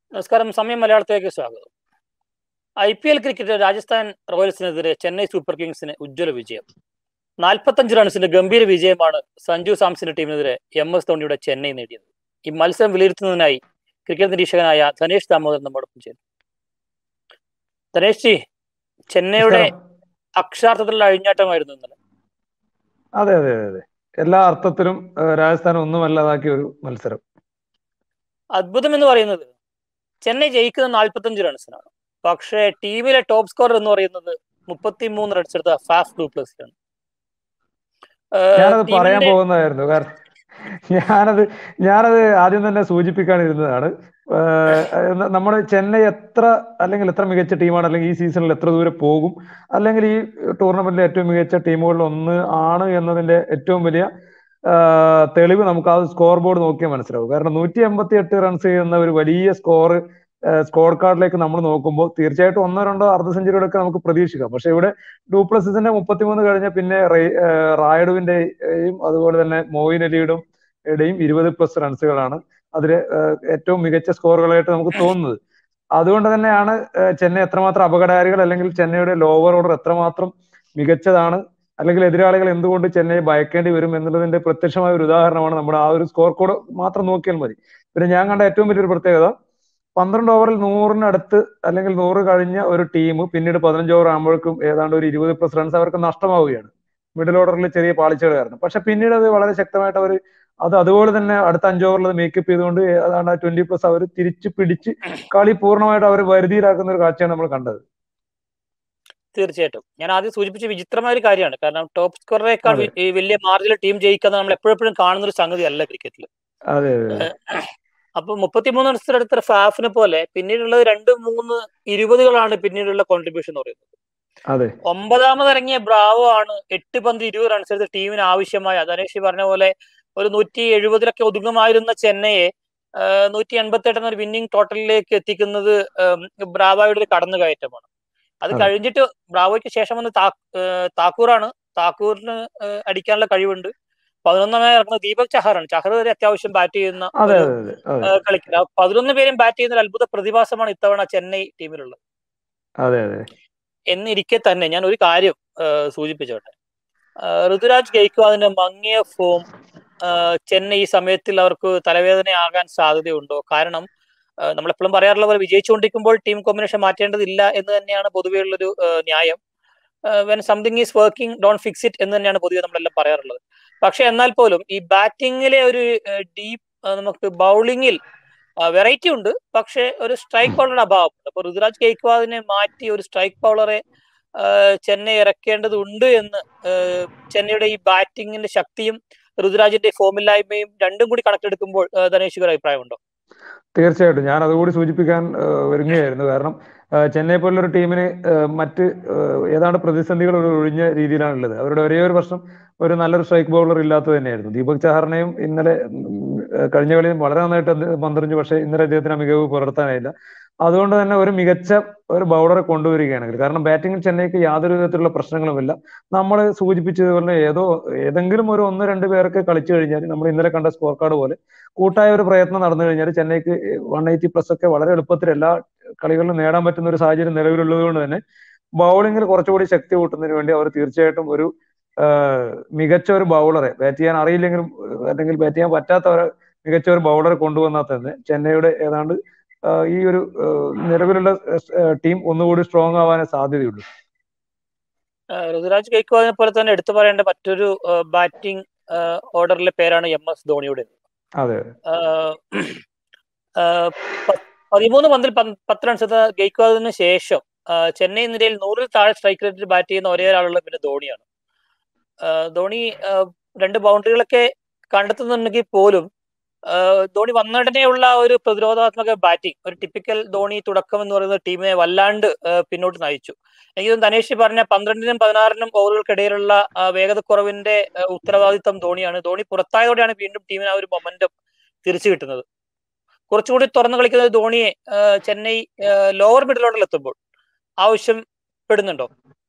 നമസ്കാരം സമയം മലയാളത്തിലേക്ക് സ്വാഗതം I P L cricket Rajasthan റോയൽസിനെതിരെ ചെന്നൈ സൂപ്പർ കിങ്സിന് ഉജ്ജ്വല വിജയം നാൽപ്പത്തഞ്ച് റൺസിന്റെ ഗംഭീര വിജയമാണ് സഞ്ജു സാംസന്റെ ടീമിനെതിരെ എം എസ് ധോണിയുടെ ചെന്നൈ നേടിയത് ഈ മത്സരം വിലയിരുത്തുന്നതിനായി ക്രിക്കറ്റ് നിരീക്ഷകനായ ധനേഷ് ദാമോദരൻ നമ്മോടൊപ്പം ചേരും ധനേഷ് ജി ചെന്നൈയുടെ അക്ഷരാർത്ഥത്തിലുള്ള അഴിഞ്ഞാട്ടമായിരുന്നു ഇന്നലെ അതെ അതെ അതെ അതെ എല്ലാ അർത്ഥത്തിലും ഏഹ്, രാജസ്ഥാൻ ഒന്നുമല്ലാതാക്കിയ ഒരു മത്സരം അത്ഭുതം എന്ന് പറയുന്നത് ചെന്നൈ ജയിക്കുന്നത് നാൽപ്പത്തഞ്ച് റൺസിനാണ് പക്ഷേ ടീമിലെ ടോപ്പ് സ്കോറർ എന്ന് പറയുന്നത് മുപ്പത്തി മൂന്ന് റൺസ് എടുത്ത ഫാഫ് ഡൂപ്ലസിയാണ് ഞാനത് പറയാൻ പോകുന്നതായിരുന്നു കാരണം ഞാനത് ഞാനത് ആദ്യം തന്നെ സൂചിപ്പിക്കാനിരുന്നതാണ് ഏഹ്, നമ്മുടെ ചെന്നൈ എത്ര അല്ലെങ്കിൽ എത്ര മികച്ച ടീമാണ് അല്ലെങ്കിൽ ഈ സീസണിൽ എത്ര ദൂരെ പോകും അല്ലെങ്കിൽ ഈ ടൂർണമെന്റിലെ ഏറ്റവും മികച്ച ടീമുകളിൽ ഒന്ന് ആണ് എന്നതിന്റെ ഏറ്റവും വലിയ ആഹ്, തെളിവ് നമുക്ക് ആ സ്കോർ ബോർഡ് നോക്കിയാൽ മനസ്സിലാവും കാരണം നൂറ്റി എൺപത്തി എട്ട് റൺസ് ചെയ്യുന്ന ഒരു വലിയ സ്കോർ സ്കോർ കാർഡിലേക്ക് നമ്മൾ നോക്കുമ്പോൾ തീർച്ചയായിട്ടും ഒന്നോ രണ്ടോ അർദ്ധ സെഞ്ചുറികളൊക്കെ നമുക്ക് പ്രതീക്ഷിക്കാം പക്ഷെ ഇവിടെ ഡൂപ്ലസിന്റെ മുപ്പത്തിമൂന്ന് കഴിഞ്ഞ പിന്നെ റേ- ഏഹ് റായിഡുവിന്റെയും അതുപോലെ തന്നെ മോയിൻ അലിയുടെയും ഇടയും ഇരുപത് പ്ലസ് റൺസുകളാണ് അതിൽ ഏറ്റവും മികച്ച സ്കോറുകളായിട്ട് നമുക്ക് തോന്നുന്നത് അതുകൊണ്ട് തന്നെയാണ് ഏഹ് ചെന്നൈ എത്രമാത്രം അപകടകാരികൾ അല്ലെങ്കിൽ ചെന്നൈയുടെ ലോവർ ഓർഡർ എത്രമാത്രം മികച്ചതാണ് അല്ലെങ്കിൽ എതിരാളികൾ എന്തുകൊണ്ട് ചെന്നൈയെ ഭയക്കേണ്ടി വരും എന്നുള്ളതിന്റെ പ്രത്യക്ഷമായ ഒരു ഉദാഹരണമാണ് നമ്മുടെ ആ ഒരു സ്കോർ കോഡ് മാത്രം നോക്കിയാൽ മതി പിന്നെ ഞാൻ കണ്ട ഏറ്റവും വലിയൊരു പ്രത്യേകത പന്ത്രണ്ട് ഓവറിൽ നൂറിനടുത്ത് അല്ലെങ്കിൽ നൂറ് കഴിഞ്ഞ ഒരു ടീം പിന്നീട് പതിനഞ്ച് ഓവർ ആകുമ്പോഴേക്കും ഏതാണ്ട് ഒരു ഇരുപത് പ്ലസ് റൺസ് അവർക്ക് നഷ്ടമാവുകയാണ് മിഡിൽ ഓർഡറിൽ ചെറിയ പാളിച്ചകൾ കാരണം പക്ഷെ പിന്നീട് അത് വളരെ ശക്തമായിട്ട് അവർ അത് അതുപോലെ തന്നെ അടുത്ത അഞ്ച് ഓവറിൽ അത് മേക്കപ്പ് ചെയ്തുകൊണ്ട് ഏതാണ്ട് ട്വന്റി പ്ലസ് അവർ തിരിച്ച് പിടിച്ച് കളി പൂർണ്ണമായിട്ട് അവർ വരുതിയിലാക്കുന്ന ഒരു കാഴ്ചയാണ് നമ്മൾ കണ്ടത് തീർച്ചയായിട്ടും ഞാൻ ആദ്യം സൂചിപ്പിച്ച വിചിത്രമായ ഒരു കാര്യമാണ് കാരണം ടോപ്പ് സ്കോററേക്കാൾ അതെ. ഈ വലിയ മാർജിനിൽ ടീം ജയിക്കുന്ന നമ്മൾ എപ്പോഴെപ്പോഴും കാണുന്ന ഒരു സംഗതി അല്ല ക്രിക്കറ്റിൽ അതെ അതെ അപ്പൊ മുപ്പത്തിമൂന്ന് റൺസ് എടുത്ത ഫാഫിനെ പോലെ പിന്നീടുള്ളത് രണ്ട് മൂന്ന് ഇരുപതുകളാണ് പിന്നീടുള്ള കോൺട്രിബ്യൂഷൻ എന്ന് പറയുന്നത് അതെ ഒമ്പതാമത് ഇറങ്ങിയ ബ്രാവോ ആണ് എട്ട് പന്ത് ഇരുപത് റൺസ് എടുത്ത് ടീമിന് ആവശ്യമായ ധനേഷ് പറഞ്ഞ പോലെ ഒരു നൂറ്റി എഴുപതിലൊക്കെ ഒതുങ്ങുമായിരുന്ന ചെന്നൈയെ നൂറ്റി എൺപത്തി എട്ട് എന്ന ഒരു വിന്നിംഗ് ടോട്ടലിലേക്ക് എത്തിക്കുന്നത് ഉം, ബ്രാവോയുടെ ഒരു കടന്നുകയറ്റമാണ് അത് അതെ. കഴിഞ്ഞിട്ട് ബ്രാവോയ്ക്ക് ശേഷം വന്ന് താ- ഏഹ് താക്കൂറാണ് താക്കൂറിന് ഏഹ് അടിക്കാനുള്ള കഴിവുണ്ട് പതിനൊന്നാമത് ഇറങ്ങുന്നത് ദീപക് ചഹറാണ് ചഹർ വരെ അത്യാവശ്യം ബാറ്റ് ചെയ്യുന്ന അതെ ഒരു, അതെ അതെ ഏഹ് കളിക്കുന്നത് പതിനൊന്ന് പേരും ബാറ്റ് ചെയ്യുന്ന ഒരു അത്ഭുത പ്രതിഭാസമാണ് ഇത്തവണ ചെന്നൈ ടീമിലുള്ളത് അതെ അതെ എന്നിരിക്കെ തന്നെ ഞാൻ ഒരു കാര്യം ഏഹ് സൂചിപ്പിച്ചോട്ടെ ഏഹ് ഋതുരാജ് ഗെയ്ക്വാദിന്റെ മങ്ങിയ ഫോം ഏഹ് ചെന്നൈ ഈ സമയത്തിൽ അവർക്ക് തലവേദനയാകാൻ സാധ്യതയുണ്ടോ കാരണം ഏഹ് നമ്മളെപ്പോഴും പറയാറുള്ള പോലെ വിജയിച്ചുകൊണ്ടിരിക്കുമ്പോൾ ടീം കോമ്പിനേഷൻ മാറ്റേണ്ടതില്ല എന്ന് തന്നെയാണ് പൊതുവെയുള്ളൊരു ഏഹ് ന്യായം when something is working don't fix it എന്ന് തന്നെയാണ് പൊതുവെ നമ്മളെല്ലാം പറയാറുള്ളത് പക്ഷെ എന്നാൽ പോലും ഈ ബാറ്റിങ്ങിലെ ഒരു ഡീപ്പ് നമുക്ക് ബൗളിങ്ങിൽ വെറൈറ്റി ഉണ്ട് പക്ഷെ ഒരു സ്ട്രൈക്ക് ബൗളറുടെ അഭാവമുണ്ട് അപ്പൊ ഋതുരാജ് ഗെയ്ക്വാദിനെ മാറ്റി ഒരു സ്ട്രൈക്ക് ബൗളറെ ചെന്നൈ ഇറക്കേണ്ടതുണ്ട് എന്ന് ഏഹ് ചെന്നൈയുടെ ഈ ബാറ്റിങ്ങിന്റെ ശക്തിയും ഋതുരാജിന്റെ ഫോമില്ലായ്മയും രണ്ടും കൂടി കണക്കെടുക്കുമ്പോൾ ഏഹ് ധനേഷ് ഒരു അഭിപ്രായമുണ്ടോ തീർച്ചയായിട്ടും ഞാൻ അതുകൂടി സൂചിപ്പിക്കാൻ ഏഹ്, ഒരുങ്ങുകയായിരുന്നു കാരണം ഏഹ്, ചെന്നൈ പോലുള്ളൊരു ടീമിന് ഏഹ്, മറ്റ് ഏഹ്, ഏതാണ്ട് പ്രതിസന്ധികൾ ഒരു ഒഴിഞ്ഞ രീതിയിലാണുള്ളത് അവരുടെ ഒരേ ഒരു പ്രശ്നം ഒരു നല്ലൊരു സ്ട്രൈക്ക് ബൗളർ ഇല്ലാത്തത് തന്നെയായിരുന്നു ദീപക് ചഹറിനെയും ഇന്നലെ ഉം, ഏഹ്, കഴിഞ്ഞ കളിയിൽ വളരെ നന്നായിട്ട് അത് പന്തെറിഞ്ഞു പക്ഷേ ഇന്നലെ അദ്ദേഹത്തിന് ആ മികവ് പുലർത്താനായില്ല അതുകൊണ്ട് തന്നെ ഒരു മികച്ച ഒരു ബൗളറെ കൊണ്ടുവരികയാണെങ്കിൽ കാരണം ബാറ്റിംഗിൽ ചെന്നൈക്ക് യാതൊരു വിധത്തിലുള്ള പ്രശ്നങ്ങളുമില്ല നമ്മൾ സൂചിപ്പിച്ചതുപോലെ ഏതോ ഏതെങ്കിലും ഒരു ഒന്ന് രണ്ട് പേർക്ക് കളിച്ചു കഴിഞ്ഞാൽ നമ്മൾ ഇന്നലെ കണ്ട സ്കോർ കാർഡ് പോലെ കൂട്ടായ ഒരു പ്രയത്നം നടന്നു കഴിഞ്ഞാൽ ചെന്നൈക്ക് വൺ എയ്റ്റി പ്ലസ് ഒക്കെ വളരെ എളുപ്പത്തിൽ എല്ലാ കളികളിലും നേടാൻ പറ്റുന്ന ഒരു സാഹചര്യം നിലവിലുള്ളത് കൊണ്ട് തന്നെ ബൗളിങ്ങിൽ കുറച്ചുകൂടി ശക്തി കൂട്ടുന്നതിന് വേണ്ടി അവർ തീർച്ചയായിട്ടും ഒരു ആ, മികച്ച ഒരു ബൗളറെ ബാറ്റ് ചെയ്യാൻ അറിയില്ലെങ്കിലും ഏഹ്, അല്ലെങ്കിൽ ബാറ്റ് ചെയ്യാൻ പറ്റാത്ത ഒരു മികച്ച ഒരു ബൗളറെ കൊണ്ടുവന്നാൽ തന്നെ ചെന്നൈയുടെ ഏതാണ്ട് ആ, ഈ ഒരു ഏഹ്, നിലവിലുള്ള ടീം ഒന്നുകൂടി സ്ട്രോങ് ആവാനേ സാധ്യതയുള്ളൂ ഏഹ് ഋതുരാജ് ഗെയ്ക്വാദിനെ പോലെ തന്നെ എടുത്തു പറയേണ്ട മറ്റൊരു ബാറ്റിംഗ് ഓർഡറിലെ പേരാണ് എം എസ് ധോണിയുടെ അതെ ആഹ് ആഹ് പ- പതിമൂന്ന് പന്തിൽ പന്ത് പത്ത് റൺസ് എടുത്ത ഗെയ്ക്വാദിന് ശേഷം ആഹ് ചെന്നൈ നിരയിൽ നൂറിൽ താഴെ സ്ട്രൈക്ക് റേറ്റിൽ ബാറ്റ് ചെയ്യുന്ന ഒരേ ഒരാളുള്ള പിന്നെ ധോണിയാണ് ആഹ് ധോണി ആഹ് രണ്ട് ബൗണ്ടറികളൊക്കെ കണ്ടെത്തുന്നുണ്ടെങ്കിൽ പോലും ആഹ് ധോണി വന്നുടനെയുള്ള ഒരു പ്രതിരോധാത്മക ബാറ്റിംഗ് ഒരു ടിപ്പിക്കൽ ധോണി തുടക്കം എന്ന് പറയുന്ന ടീമിനെ വല്ലാണ്ട് ആഹ് പിന്നോട്ട് നയിച്ചു എനിക്ക് തോന്നുന്നു ധനേഷ് പറഞ്ഞ പന്ത്രണ്ടിനും പതിനാറിനും ഓവറുകൾക്കിടയിലുള്ള ആഹ് വേഗതക്കുറവിന്റെ ആഹ് ഉത്തരവാദിത്തം ധോണിയാണ് ധോണി പുറത്തായതോടെയാണ് വീണ്ടും ടീമിന് ആ ഒരു മൊമെന്റം തിരിച്ചു കിട്ടുന്നത് കുറച്ചുകൂടി തുറന്നു കളിക്കുന്ന ഒരു ധോണിയെ ആഹ് ചെന്നൈ ലോവർ മിഡിൽ ഓർഡറിൽ എത്തുമ്പോൾ ആവശ്യപ്പെടുന്നുണ്ടോ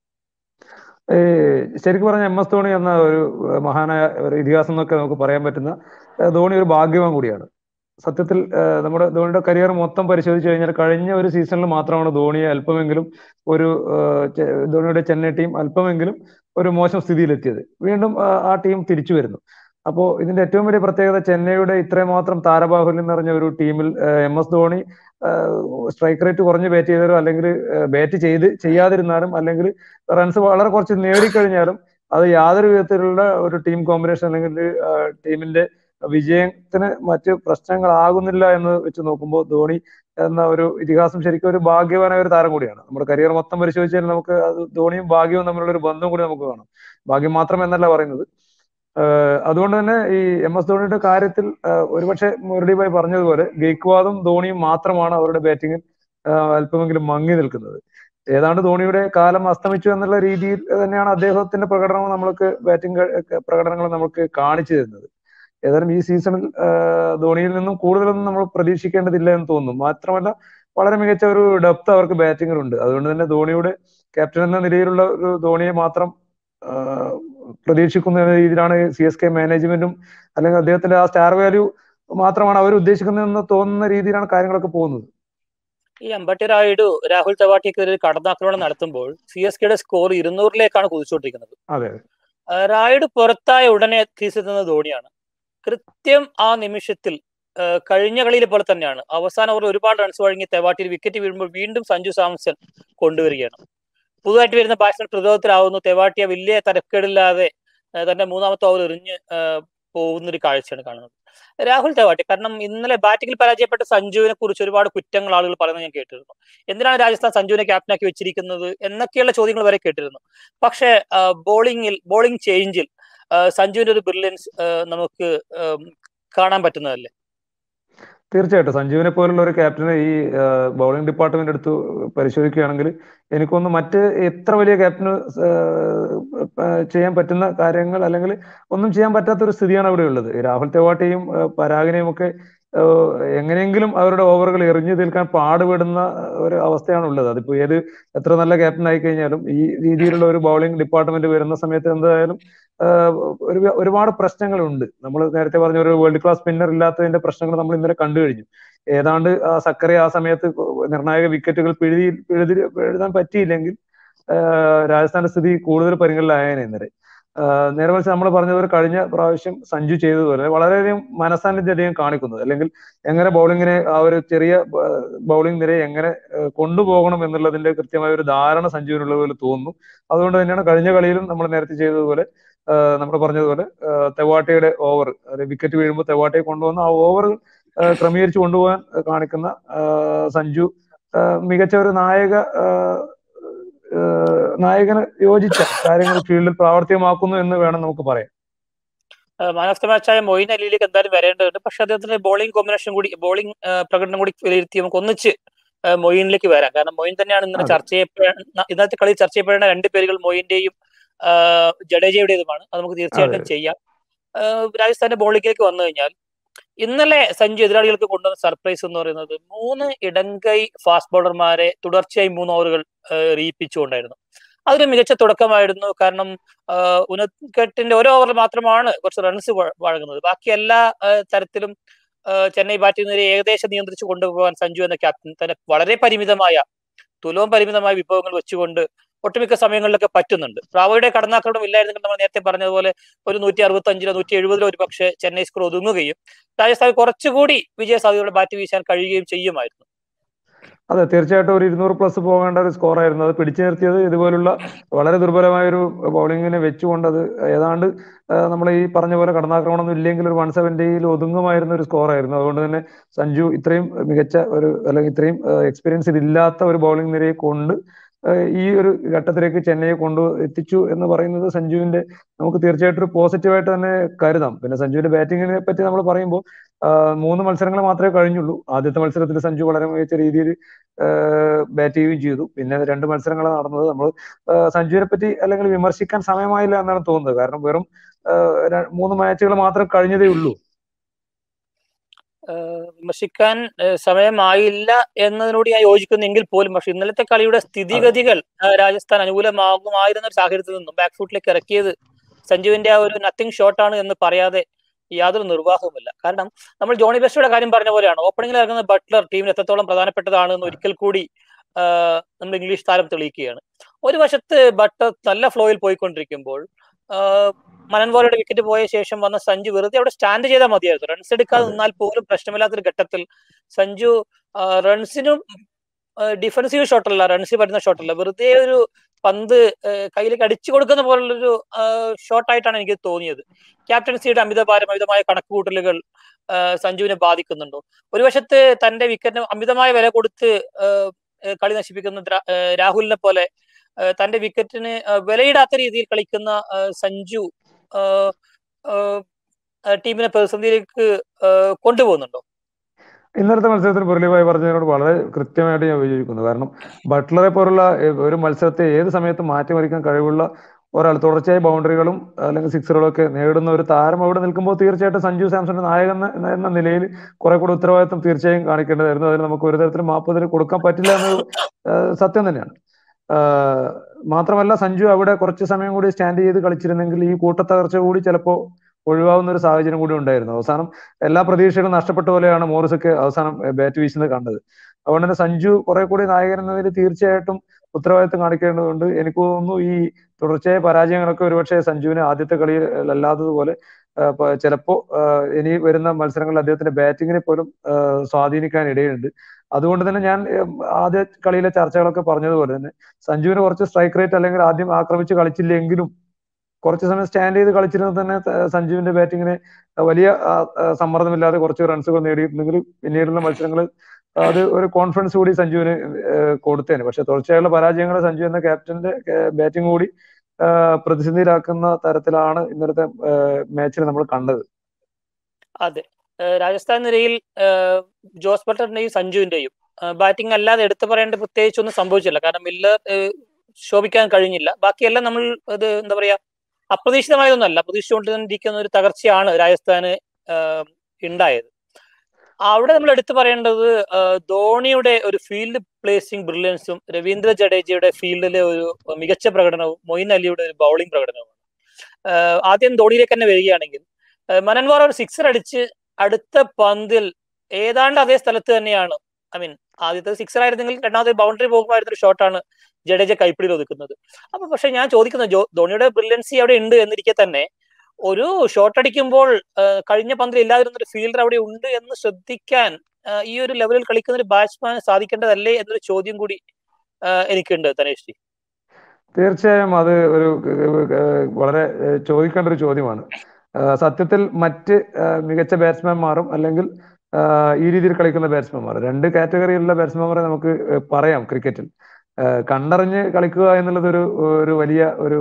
ഈ ശരിക്കും പറഞ്ഞ എം എസ് ധോണി എന്ന ഒരു മഹാനായ ഒരു ഇതിഹാസം എന്നൊക്കെ നമുക്ക് പറയാൻ പറ്റുന്ന ഏഹ് ധോണി ഒരു ഭാഗ്യവാൻ കൂടിയാണ് സത്യത്തിൽ ഏഹ്, നമ്മുടെ ധോണിയുടെ കരിയർ മൊത്തം പരിശോധിച്ച് കഴിഞ്ഞാൽ കഴിഞ്ഞ ഒരു സീസണിൽ മാത്രമാണ് ധോണിയെ അല്പമെങ്കിലും ഒരു ഏഹ്, ചെ- ധോണിയുടെ ചെന്നൈ ടീം അല്പമെങ്കിലും ഒരു മോശം സ്ഥിതിയിലെത്തിയത് വീണ്ടും ആ, ആ ടീം തിരിച്ചു വരുന്നു അപ്പോൾ ഇതിന്റെ ഏറ്റവും വലിയ പ്രത്യേകത ചെന്നൈയുടെ ഇത്രമാത്രം താരബാഹുല്യം നിറഞ്ഞ ഒരു ടീമിൽ M S Dhoni strike rate കുറഞ്ഞ് ബാറ്റ് ചെയ്താലും അല്ലെങ്കിൽ ബാറ്റ് ചെയ്ത് ചെയ്യാതിരുന്നാലും അല്ലെങ്കിൽ റൺസ് വളരെ കുറച്ച് നേടിക്കഴിഞ്ഞാലും അത് യാതൊരു വിധത്തിലുള്ള ഒരു ടീം കോമ്പിനേഷൻ അല്ലെങ്കിൽ ടീമിന്റെ വിജയത്തിന് മറ്റ് പ്രശ്നങ്ങളാകുന്നില്ല എന്ന് വെച്ച് നോക്കുമ്പോൾ ധോണി എന്ന ഒരു ഇതിഹാസം ശരിക്കും ഒരു ഭാഗ്യവാനായ ഒരു താരം കൂടിയാണ് നമ്മുടെ കരിയർ മൊത്തം പരിശോധിച്ചാൽ നമുക്ക് അത് ധോണിയും ഭാഗ്യവും തമ്മിലുള്ള ഒരു ബന്ധം കൂടി നമുക്ക് കാണാം ഭാഗ്യം മാത്രം എന്നല്ല പറയുന്നത് ഏഹ് അതുകൊണ്ട് തന്നെ ഈ എം എസ് ധോണിയുടെ കാര്യത്തിൽ ഏഹ് ഒരുപക്ഷെ മുരളി ഭായ് പറഞ്ഞതുപോലെ ഗെയ്ക്വാദും ധോണിയും മാത്രമാണ് അവരുടെ ബാറ്റിങ്ങിൽ അല്പമെങ്കിലും മങ്ങി നിൽക്കുന്നത് ഏതാണ്ട് ധോണിയുടെ കാലം അസ്തമിച്ചു എന്നുള്ള രീതിയിൽ തന്നെയാണ് അദ്ദേഹത്തിന്റെ പ്രകടനം നമ്മൾക്ക് ബാറ്റിംഗ് പ്രകടനങ്ങൾ നമുക്ക് കാണിച്ചു തരുന്നത് ഏതായാലും ഈ സീസണിൽ ഏഹ് ധോണിയിൽ നിന്നും കൂടുതലൊന്നും നമ്മൾ പ്രതീക്ഷിക്കേണ്ടതില്ല എന്ന് തോന്നുന്നു മാത്രമല്ല വളരെ മികച്ച ഒരു ഡെപ്ത് അവർക്ക് ബാറ്റിങ്ങിലുണ്ട് അതുകൊണ്ട് തന്നെ ധോണിയുടെ ക്യാപ്റ്റൻ എന്ന നിലയിലുള്ള ഒരു ധോണിയെ മാത്രം ആഹ് പ്രതീക്ഷിക്കുന്ന രീതിയിലാണ് സി എസ് കെ മാനേജ്മെന്റും അല്ലെങ്കിൽ അദ്ദേഹത്തിന്റെ ആ സ്റ്റാർ വാല്യൂ മാത്രമാണ് അവർ ഉദ്ദേശിക്കുന്നതെന്ന് തോന്നുന്ന രീതിയിലാണ് കാര്യങ്ങളൊക്കെ പോകുന്നത് ഈ അമ്പട്ടി റായിഡു രാഹുൽ തവാട്ടിക്കെതിരെ കടന്നാക്രമണം നടത്തുമ്പോൾ സി എസ് കെയുടെ സ്കോർ ഇരുന്നൂറിലേക്കാണ് കുതിച്ചുകൊണ്ടിരിക്കുന്നത് അതെ ആ, റായിഡ് പുറത്തായ ഉടനെ ക്രീസെത്തുന്നത് ധോണിയാണ് കൃത്യം ആ നിമിഷത്തിൽ ആ, കഴിഞ്ഞ കളിയിലെ പോലെ തന്നെയാണ് അവസാന ഓവർ ഒരുപാട് റൺസ് വഴങ്ങി തെവാട്ടിയിൽ വിക്കറ്റ് വീഴുമ്പോൾ വീണ്ടും സഞ്ജു സാംസൺ കൊണ്ടുവരികയാണ് പുതുതായിട്ട് വരുന്ന ബാറ്റ്സ്മാൻ പ്രതിരോധത്തിലാവുന്നു തെവാട്ടിയ വലിയ തരക്കേടില്ലാതെ ആ, തന്റെ മൂന്നാമത്തെ ഓവർ എറിഞ്ഞ് ആ, പോകുന്ന ഒരു കാഴ്ചയാണ് കാണുന്നത് രാഹുൽ തെവാട്ടി കാരണം ഇന്നലെ ബാറ്റിംഗിൽ പരാജയപ്പെട്ട സഞ്ജുവിനെ കുറിച്ച് ഒരുപാട് കുറ്റങ്ങൾ ആളുകൾ പറയുന്നത് ഞാൻ കേട്ടിരുന്നു എന്തിനാണ് രാജസ്ഥാൻ സഞ്ജുവിനെ ക്യാപ്റ്റനാക്കി വെച്ചിരിക്കുന്നത് എന്നൊക്കെയുള്ള ചോദ്യങ്ങൾ വരെ കേട്ടിരുന്നു പക്ഷേ ബോളിംഗിൽ ബോളിംഗ് ചേഞ്ചിൽ സഞ്ജുവിന്റെ ഒരു ബ്രില്യൻസ് നമുക്ക് ആം, കാണാൻ പറ്റുന്നതല്ലേ തീർച്ചയായിട്ടും സഞ്ജുവിനെ പോലുള്ള ഒരു ക്യാപ്റ്റനെ ഈ ബൗളിംഗ് ഡിപ്പാർട്ട്മെന്റ് എടുത്ത് പരിശോധിക്കുകയാണെങ്കിൽ എനിക്കൊന്ന് മറ്റ് എത്ര വലിയ ക്യാപ്റ്റന് ചെയ്യാൻ പറ്റുന്ന കാര്യങ്ങൾ അല്ലെങ്കിൽ ഒന്നും ചെയ്യാൻ പറ്റാത്ത ഒരു സ്ഥിതിയാണ് അവിടെ ഉള്ളത് രാഹുൽ തെവാട്ടിയും ഏഹ്, പരാഗിനെയും ഒക്കെ ഏഹ്, എങ്ങനെയെങ്കിലും അവരുടെ ഓവറുകൾ എറിഞ്ഞു തീർക്കാൻ പാടുപെടുന്ന ഒരു അവസ്ഥയാണ് ഉള്ളത് അതിപ്പോ ഏത് എത്ര നല്ല ക്യാപ്റ്റൻ ആയി കഴിഞ്ഞാലും ഈ രീതിയിലുള്ള ഒരു ബൗളിംഗ് ഡിപ്പാർട്ട്മെന്റ് വരുന്ന സമയത്ത് എന്തായാലും ആഹ് ഒരു ഒരുപാട് പ്രശ്നങ്ങളുണ്ട് നമ്മൾ നേരത്തെ പറഞ്ഞ ഒരു വേൾഡ് ക്ലാസ് സ്പിന്നർ ഇല്ലാത്തതിന്റെ പ്രശ്നങ്ങൾ നമ്മൾ ഇന്നലെ കണ്ടു കഴിഞ്ഞു ഏതാണ്ട് ആ സക്കറെ ആ സമയത്ത് നിർണായക വിക്കറ്റുകൾ പിഴുതി പിഴുതി എഴുതാൻ പറ്റിയില്ലെങ്കിൽ ആഹ് രാജസ്ഥാന്റെ സ്ഥിതി കൂടുതൽ പരിഗണനയിലായേനെ ഇന്നലെ ആഹ് നേരെ മറിച്ച് നമ്മൾ പറഞ്ഞതുപോലെ കഴിഞ്ഞ പ്രാവശ്യം സഞ്ജു ചെയ്തതുപോലെ വളരെയധികം മനസാന്നിധ്യം അദ്ദേഹം കാണിക്കുന്നത് അല്ലെങ്കിൽ എങ്ങനെ ബൗളിങ്ങിനെ ആ ഒരു ചെറിയ ബൗളിംഗ് നിരയെ എങ്ങനെ ആഹ് കൊണ്ടുപോകണം എന്നുള്ളതിന്റെ കൃത്യമായ ഒരു ധാരണ സഞ്ജുവിനുള്ള പോലെ തോന്നുന്നു അതുകൊണ്ട് തന്നെയാണ് കഴിഞ്ഞ കളിയിലും നമ്മൾ നേരത്തെ ചെയ്തതുപോലെ നമ്മൾ പറഞ്ഞതുപോലെ ആഹ് തെവാട്ടയുടെ ഓവർ വിക്കറ്റ് വീഴുമ്പോൾ തെവാട്ടയെ കൊണ്ടുവന്ന് ആ ഓവർ ക്രമീകരിച്ച് കൊണ്ടുപോകാൻ കാണിക്കുന്ന ആഹ് സഞ്ജു ആഹ് മികച്ച ഒരു നായക ആഹ് ആഹ് നായകന് യോജിച്ച കാര്യങ്ങൾ ഫീൽഡിൽ പ്രാവർത്തികമാക്കുന്നു എന്ന് വേണം നമുക്ക് പറയാം മാൻ ഓഫ് ദ മാച്ചായ മൊയിൻ അലിയിലേക്ക് എന്തായാലും വരേണ്ടതുണ്ട് പക്ഷെ അദ്ദേഹത്തിന്റെ ബോളിംഗ് കോമ്പിനേഷൻ കൂടി ബോളിംഗ് പ്രകടനം കൂടി വിലയിരുത്തി നമുക്ക് ഒന്നിച്ച് ആ, മൊയിനിലേക്ക് വരാം കാരണം മൊയിൻ തന്നെയാണ് ഇന്നലെ അതെ. ചർച്ച ചെയ്യപ്പെടേണ്ട ഇന്നത്തെ കളി ചർച്ച ചെയ്യപ്പെടേണ്ട രണ്ട് പേരുകൾ മൊയിന്റെയും ആ, ജഡേജയുടേതുമാണ് അത് നമുക്ക് തീർച്ചയായിട്ടും അതെ. ചെയ്യാം ആ, രാജസ്ഥാന്റെ ബോളിംഗിലേക്ക് വന്നു കഴിഞ്ഞാൽ ഇന്നലെ സഞ്ജു എതിരാളികൾക്ക് കൊണ്ടുവന്ന സർപ്രൈസ് എന്ന് പറയുന്നത് മൂന്ന് ഇടങ്കൈ ഫാസ്റ്റ് ബോളർമാരെ തുടർച്ചയായി മൂന്ന് ഓവറുകൾ റീപ്പിച്ചുകൊണ്ടായിരുന്നു അതൊരു മികച്ച തുടക്കമായിരുന്നു കാരണം ഉനക്കെട്ടിന്റെ ഒരു ഓവറിൽ മാത്രമാണ് കുറച്ച് റൺസ് വഴങ്ങുന്നത് ബാക്കി എല്ലാ ആ, തരത്തിലും ആ, ചെന്നൈ ബാറ്റിംഗ് നിരയെ ഏകദേശം നിയന്ത്രിച്ചു കൊണ്ടുപോകാൻ സഞ്ജു എന്ന ക്യാപ്റ്റൻ തന്നെ വളരെ പരിമിതമായ തുലവും പരിമിതമായ വിഭവങ്ങൾ വെച്ചുകൊണ്ട് ഒട്ടുമിക്ക സമയങ്ങളിലൊക്കെ പറ്റുന്നുണ്ട് റാവോയുടെ കടന്നാക്രമണം ഇല്ലായിരുന്നെങ്കിൽ നമ്മൾ നേരത്തെ പറഞ്ഞതുപോലെ ഒരു നൂറ്റി അറുപത്തി അഞ്ചിലോ നൂറ്റി എഴുപതിലോ ഒരു പക്ഷേ ചെന്നൈ സ്കോർ ഒതുങ്ങുകയും രാജസ്ഥാൻ കുറച്ചുകൂടി വിജയ സാധ്യതയോടെ ബാറ്റ് വീശാൻ കഴിയുകയും ചെയ്യുമായിരുന്നു അതെ തീർച്ചയായിട്ടും ഒരു ഇരുന്നൂറ് പ്ലസ് പോകേണ്ട ഒരു സ്കോർ ആയിരുന്നു അത് പിടിച്ചു നിർത്തിയത് ഇതുപോലുള്ള വളരെ ദുർബലമായ ഒരു ബൗളിങ്ങിനെ വെച്ചുകൊണ്ട് അത് ഏതാണ്ട് നമ്മൾ ഈ പറഞ്ഞ പോലെ കടന്നാക്രമണം ഒന്നും ഇല്ലെങ്കിൽ ഒരു വൺ സെവന്റിയിൽ ഒതുങ്ങുമായിരുന്ന ഒരു സ്കോർ ആയിരുന്നു അതുകൊണ്ട് തന്നെ സഞ്ജു ഇത്രയും മികച്ച ഒരു അല്ലെങ്കിൽ ഇത്രയും എക്സ്പീരിയൻസ് ഇല്ലാത്ത ഒരു ബൗളിംഗ് നിരയെ കൊണ്ട് ഏഹ് ഈ ഒരു ഘട്ടത്തിലേക്ക് ചെന്നൈയെ കൊണ്ടു എത്തിച്ചു എന്ന് പറയുന്നത് സഞ്ജുവിന്റെ നമുക്ക് തീർച്ചയായിട്ടും ഒരു പോസിറ്റീവായിട്ട് തന്നെ കരുതാം പിന്നെ സഞ്ജുവിന്റെ ബാറ്റിങ്ങിനെ പറ്റി നമ്മൾ പറയുമ്പോൾ ആഹ് മൂന്ന് മത്സരങ്ങൾ മാത്രമേ കഴിഞ്ഞുള്ളൂ ആദ്യത്തെ മത്സരത്തിൽ സഞ്ജു വളരെ മികച്ച രീതിയിൽ ബാറ്റ് ചെയ്യുകയും ചെയ്തു പിന്നെ രണ്ട് മത്സരങ്ങളാണ് നടന്നത് നമ്മൾ സഞ്ജുവിനെ പറ്റി അല്ലെങ്കിൽ വിമർശിക്കാൻ സമയമായില്ല എന്നാണ് തോന്നുന്നത് കാരണം വെറും ആഹ് ര- മൂന്ന് മാച്ചുകൾ മാത്രം കഴിഞ്ഞതേ ഉള്ളൂ ഏഹ് വിമർശിക്കാൻ ഏഹ് സമയമായില്ല എന്നതിനോട് ഞാൻ യോജിക്കുന്നെങ്കിൽ പോലും പക്ഷെ ഇന്നലത്തെ കളിയുടെ സ്ഥിതിഗതികൾ ഏഹ് രാജസ്ഥാൻ അനുകൂലമാകുമായിരുന്ന ഒരു സാഹചര്യത്തിൽ നിന്നും ബാക്ക് ഫുട്ടിലേക്ക് ഇറക്കിയത് സഞ്ജുവിന്റെ ആ ഒരു നത്തിങ് ഷോട്ടാണ് എന്ന് പറയാതെ യാതൊരു നിർവാഹവുമില്ല കാരണം നമ്മൾ ജോണി ബെസ്റ്റയുടെ കാര്യം പറഞ്ഞ പോലെയാണ് ഓപ്പണിംഗിൽ ഇറങ്ങുന്ന ബട്ട്ലർ ടീമിന് എത്രത്തോളം പ്രധാനപ്പെട്ടതാണ് എന്ന് ഒരിക്കൽ കൂടി നമ്മൾ ഇംഗ്ലീഷ് താരം തെളിയിക്കുകയാണ് ഒരു വശത്ത് ബട്ടർ നല്ല ഫ്ലോയിൽ പോയിക്കൊണ്ടിരിക്കുമ്പോൾ മനൻവോലയുടെ വിക്കറ്റ് പോയ ശേഷം വന്ന സഞ്ജു വെറുതെ അവിടെ സ്റ്റാൻഡ് ചെയ്താൽ മതിയായിരുന്നു റൺസ് എടുക്കാതെ നിന്നാൽ പോലും പ്രശ്നമില്ലാത്തൊരു ഘട്ടത്തിൽ സഞ്ജു റൺസിനും ഡിഫൻസീവ് ഷോട്ടല്ല റൺസിൽ വരുന്ന ഷോട്ടല്ല വെറുതെ ഒരു പന്ത് കയ്യിലേക്ക് അടിച്ചു കൊടുക്കുന്ന പോലുള്ളൊരു ഷോട്ടായിട്ടാണ് എനിക്ക് തോന്നിയത് ക്യാപ്റ്റൻസിയുടെ അമിതഭാരം അമിതമായ കണക്കുകൂട്ടലുകൾ സഞ്ജുവിനെ ബാധിക്കുന്നുണ്ടോ ഒരു വശത്ത് തന്റെ വിക്കറ്റിന് അമിതമായ വില കൊടുത്ത് കളി നശിപ്പിക്കുന്ന രാഹുലിനെ പോലെ തന്റെ വിക്കറ്റിന് വിലയിടാത്ത രീതിയിൽ കളിക്കുന്ന സഞ്ജു ടീമിനെ പ്രതിസന്ധിയിലേക്ക് കൊണ്ടുപോകുന്നുണ്ടോ ഇന്നലത്തെ മത്സരത്തിൽ മുരളിഭായി പറഞ്ഞതിനോട് വളരെ കൃത്യമായിട്ട് ഞാൻ വിയോജിക്കുന്നു കാരണം ബട്ട്ലറെ പോലുള്ള ഒരു മത്സരത്തെ ഏത് സമയത്തും മാറ്റിമറിക്കാൻ കഴിവുള്ള ഒരാൾ തുടർച്ചയായ ബൗണ്ടറികളും അല്ലെങ്കിൽ സിക്സറുകളും ഒക്കെ നേടുന്ന ഒരു താരം അവിടെ നിൽക്കുമ്പോൾ തീർച്ചയായിട്ടും സഞ്ജു സാംസന്റെ നായകൻ എന്ന നിലയിൽ കുറെ കൂടെ ഉത്തരവാദിത്വം തീർച്ചയായും കാണിക്കേണ്ടതായിരുന്നു അതിന് നമുക്ക് ഒരു തരത്തിലും മാപ്പ് അതിന് കൊടുക്കാൻ പറ്റില്ല എന്നത് സത്യം തന്നെയാണ് മാത്രമല്ല സഞ്ജു അവിടെ കുറച്ച് സമയം കൂടി സ്റ്റാൻഡ് ചെയ്ത് കളിച്ചിരുന്നെങ്കിൽ ഈ കൂട്ടത്തകർച്ച കൂടി ചിലപ്പോൾ ഒഴിവാകുന്ന ഒരു സാഹചര്യം കൂടി ഉണ്ടായിരുന്നു അവസാനം എല്ലാ പ്രതീക്ഷകളും നഷ്ടപ്പെട്ട പോലെയാണ് മോറിസൊക്കെ അവസാനം ബാറ്റ് വീശുന്നത് കണ്ടത് അതുകൊണ്ട് തന്നെ സഞ്ജു കുറെ കൂടി നായകൻ എന്നതിൽ തീർച്ചയായിട്ടും ഉത്തരവാദിത്വം കാണിക്കേണ്ടതുണ്ട് എനിക്ക് തോന്നുന്നു ഈ തുടർച്ചയായ പരാജയങ്ങളൊക്കെ ഒരുപക്ഷെ സഞ്ജുവിന് ആദ്യത്തെ കളിയിൽ അല്ലാത്തതുപോലെ ചിലപ്പോ ഇനി വരുന്ന മത്സരങ്ങളിൽ അദ്ദേഹത്തിന്റെ ബാറ്റിങ്ങിനെ പോലും സ്വാധീനിക്കാൻ ഇടയുണ്ട് അതുകൊണ്ട് തന്നെ ഞാൻ ആദ്യ കളിയിലെ ചർച്ചകളൊക്കെ പറഞ്ഞതുപോലെ തന്നെ സഞ്ജുവിന് കുറച്ച് സ്ട്രൈക്ക് റേറ്റ് അല്ലെങ്കിൽ ആദ്യം ആക്രമിച്ച് കളിച്ചില്ലെങ്കിലും കുറച്ച് സമയം സ്റ്റാൻഡ് ചെയ്ത് കളിച്ചിരുന്നത് തന്നെ സഞ്ജുവിന്റെ ബാറ്റിങ്ങിനെ വലിയ സമ്മർദ്ദമില്ലാതെ കുറച്ച് റൺസുകൾ നേടിയിട്ടുണ്ടെങ്കിൽ പിന്നീടുള്ള മത്സരങ്ങൾ അത് ഒരു കോൺഫിഡൻസ് കൂടി സഞ്ജുവിന് കൊടുത്തേനെ പക്ഷെ തുടർച്ചയായുള്ള പരാജയങ്ങൾ സഞ്ജു എന്ന ക്യാപ്റ്റന്റെ ബാറ്റിംഗ് കൂടി പ്രതിസന്ധിയിലാക്കുന്ന തരത്തിലാണ് ഇന്നലത്തെ മാച്ചിൽ നമ്മൾ കണ്ടത് അതെ രാജസ്ഥാൻ നിരയിൽ ജോസ് ബട്ടറിന്റെയും സഞ്ജുവിന്റെയും ബാറ്റിംഗ് അല്ലാതെ എടുത്തു പറയേണ്ട പ്രത്യേകിച്ചൊന്നും സംഭവിച്ചില്ല കാരണം മില്ലർ ശോഭിക്കാൻ കഴിഞ്ഞില്ല ബാക്കിയെല്ലാം നമ്മൾ ഇത് എന്താ പറയാ അപ്രതീക്ഷിതമായതൊന്നല്ല പ്രതീക്ഷിച്ചുകൊണ്ടിരിക്കുന്ന ഒരു തകർച്ചയാണ് രാജസ്ഥാന് ഉണ്ടായത് അവിടെ നമ്മൾ എടുത്തു പറയേണ്ടത് ധോണിയുടെ ഒരു ഫീൽഡ് പ്ലേസിംഗ് ബ്രില്യൻസും രവീന്ദ്ര ജഡേജയുടെ ഫീൽഡിലെ ഒരു മികച്ച പ്രകടനവും മൊയിൻ അലിയുടെ ഒരു ബൗളിംഗ് പ്രകടനവുമാണ് ആദ്യം ധോണിയിലേക്ക് തന്നെ വരികയാണെങ്കിൽ മനൻവാർ ഒരു സിക്സർ അടിച്ച് അടുത്ത പന്തിൽ ഏതാണ്ട് അതേ സ്ഥലത്ത് തന്നെയാണ് ഐ മീൻ ആദ്യത്തെ സിക്സർ ആയിരുന്നെങ്കിൽ രണ്ടാമത്തെ ബൗണ്ടറി പോകുമായിരുന്ന ഒരു ഷോട്ടാണ് ജഡേജ കൈപ്പിടിയിൽ ഒതുക്കുന്നത് അപ്പൊ പക്ഷെ ഞാൻ ചോദിക്കുന്നത് ജോ ധോണിയുടെ ബ്രില്യൻസി അവിടെ ഉണ്ട് എന്നിരിക്കെ തന്നെ ഒരു ഷോട്ട് അടിക്കുമ്പോൾ കഴിഞ്ഞ പന്തിൽ ഇല്ലാതിരുന്ന ഒരു ഫീൽഡർ അവിടെ ഉണ്ട് എന്ന് ശ്രദ്ധിക്കാൻ ഈ ഒരു ലെവലിൽ കളിക്കുന്ന ഒരു ബാറ്റ്സ്മാൻ സാധിക്കേണ്ടതല്ലേ എന്നൊരു ചോദ്യം കൂടി എനിക്കുണ്ട് തനേഷ് ജി തീർച്ചയായും അത് ഒരു വളരെ ചോദിക്കേണ്ട ഒരു ചോദ്യമാണ് സത്യത്തിൽ മറ്റ് മികച്ച ബാറ്റ്സ്മാൻമാരും അല്ലെങ്കിൽ ഈ രീതിയിൽ കളിക്കുന്ന ബാറ്റ്സ്മാൻമാർ രണ്ട് കാറ്റഗറിയിലുള്ള ബാറ്റ്സ്മാൻമാരെ നമുക്ക് പറയാം ക്രിക്കറ്റിൽ കണ്ടറിഞ്ഞ് കളിക്കുക എന്നുള്ളത് ഒരു ഒരു വലിയ ഒരു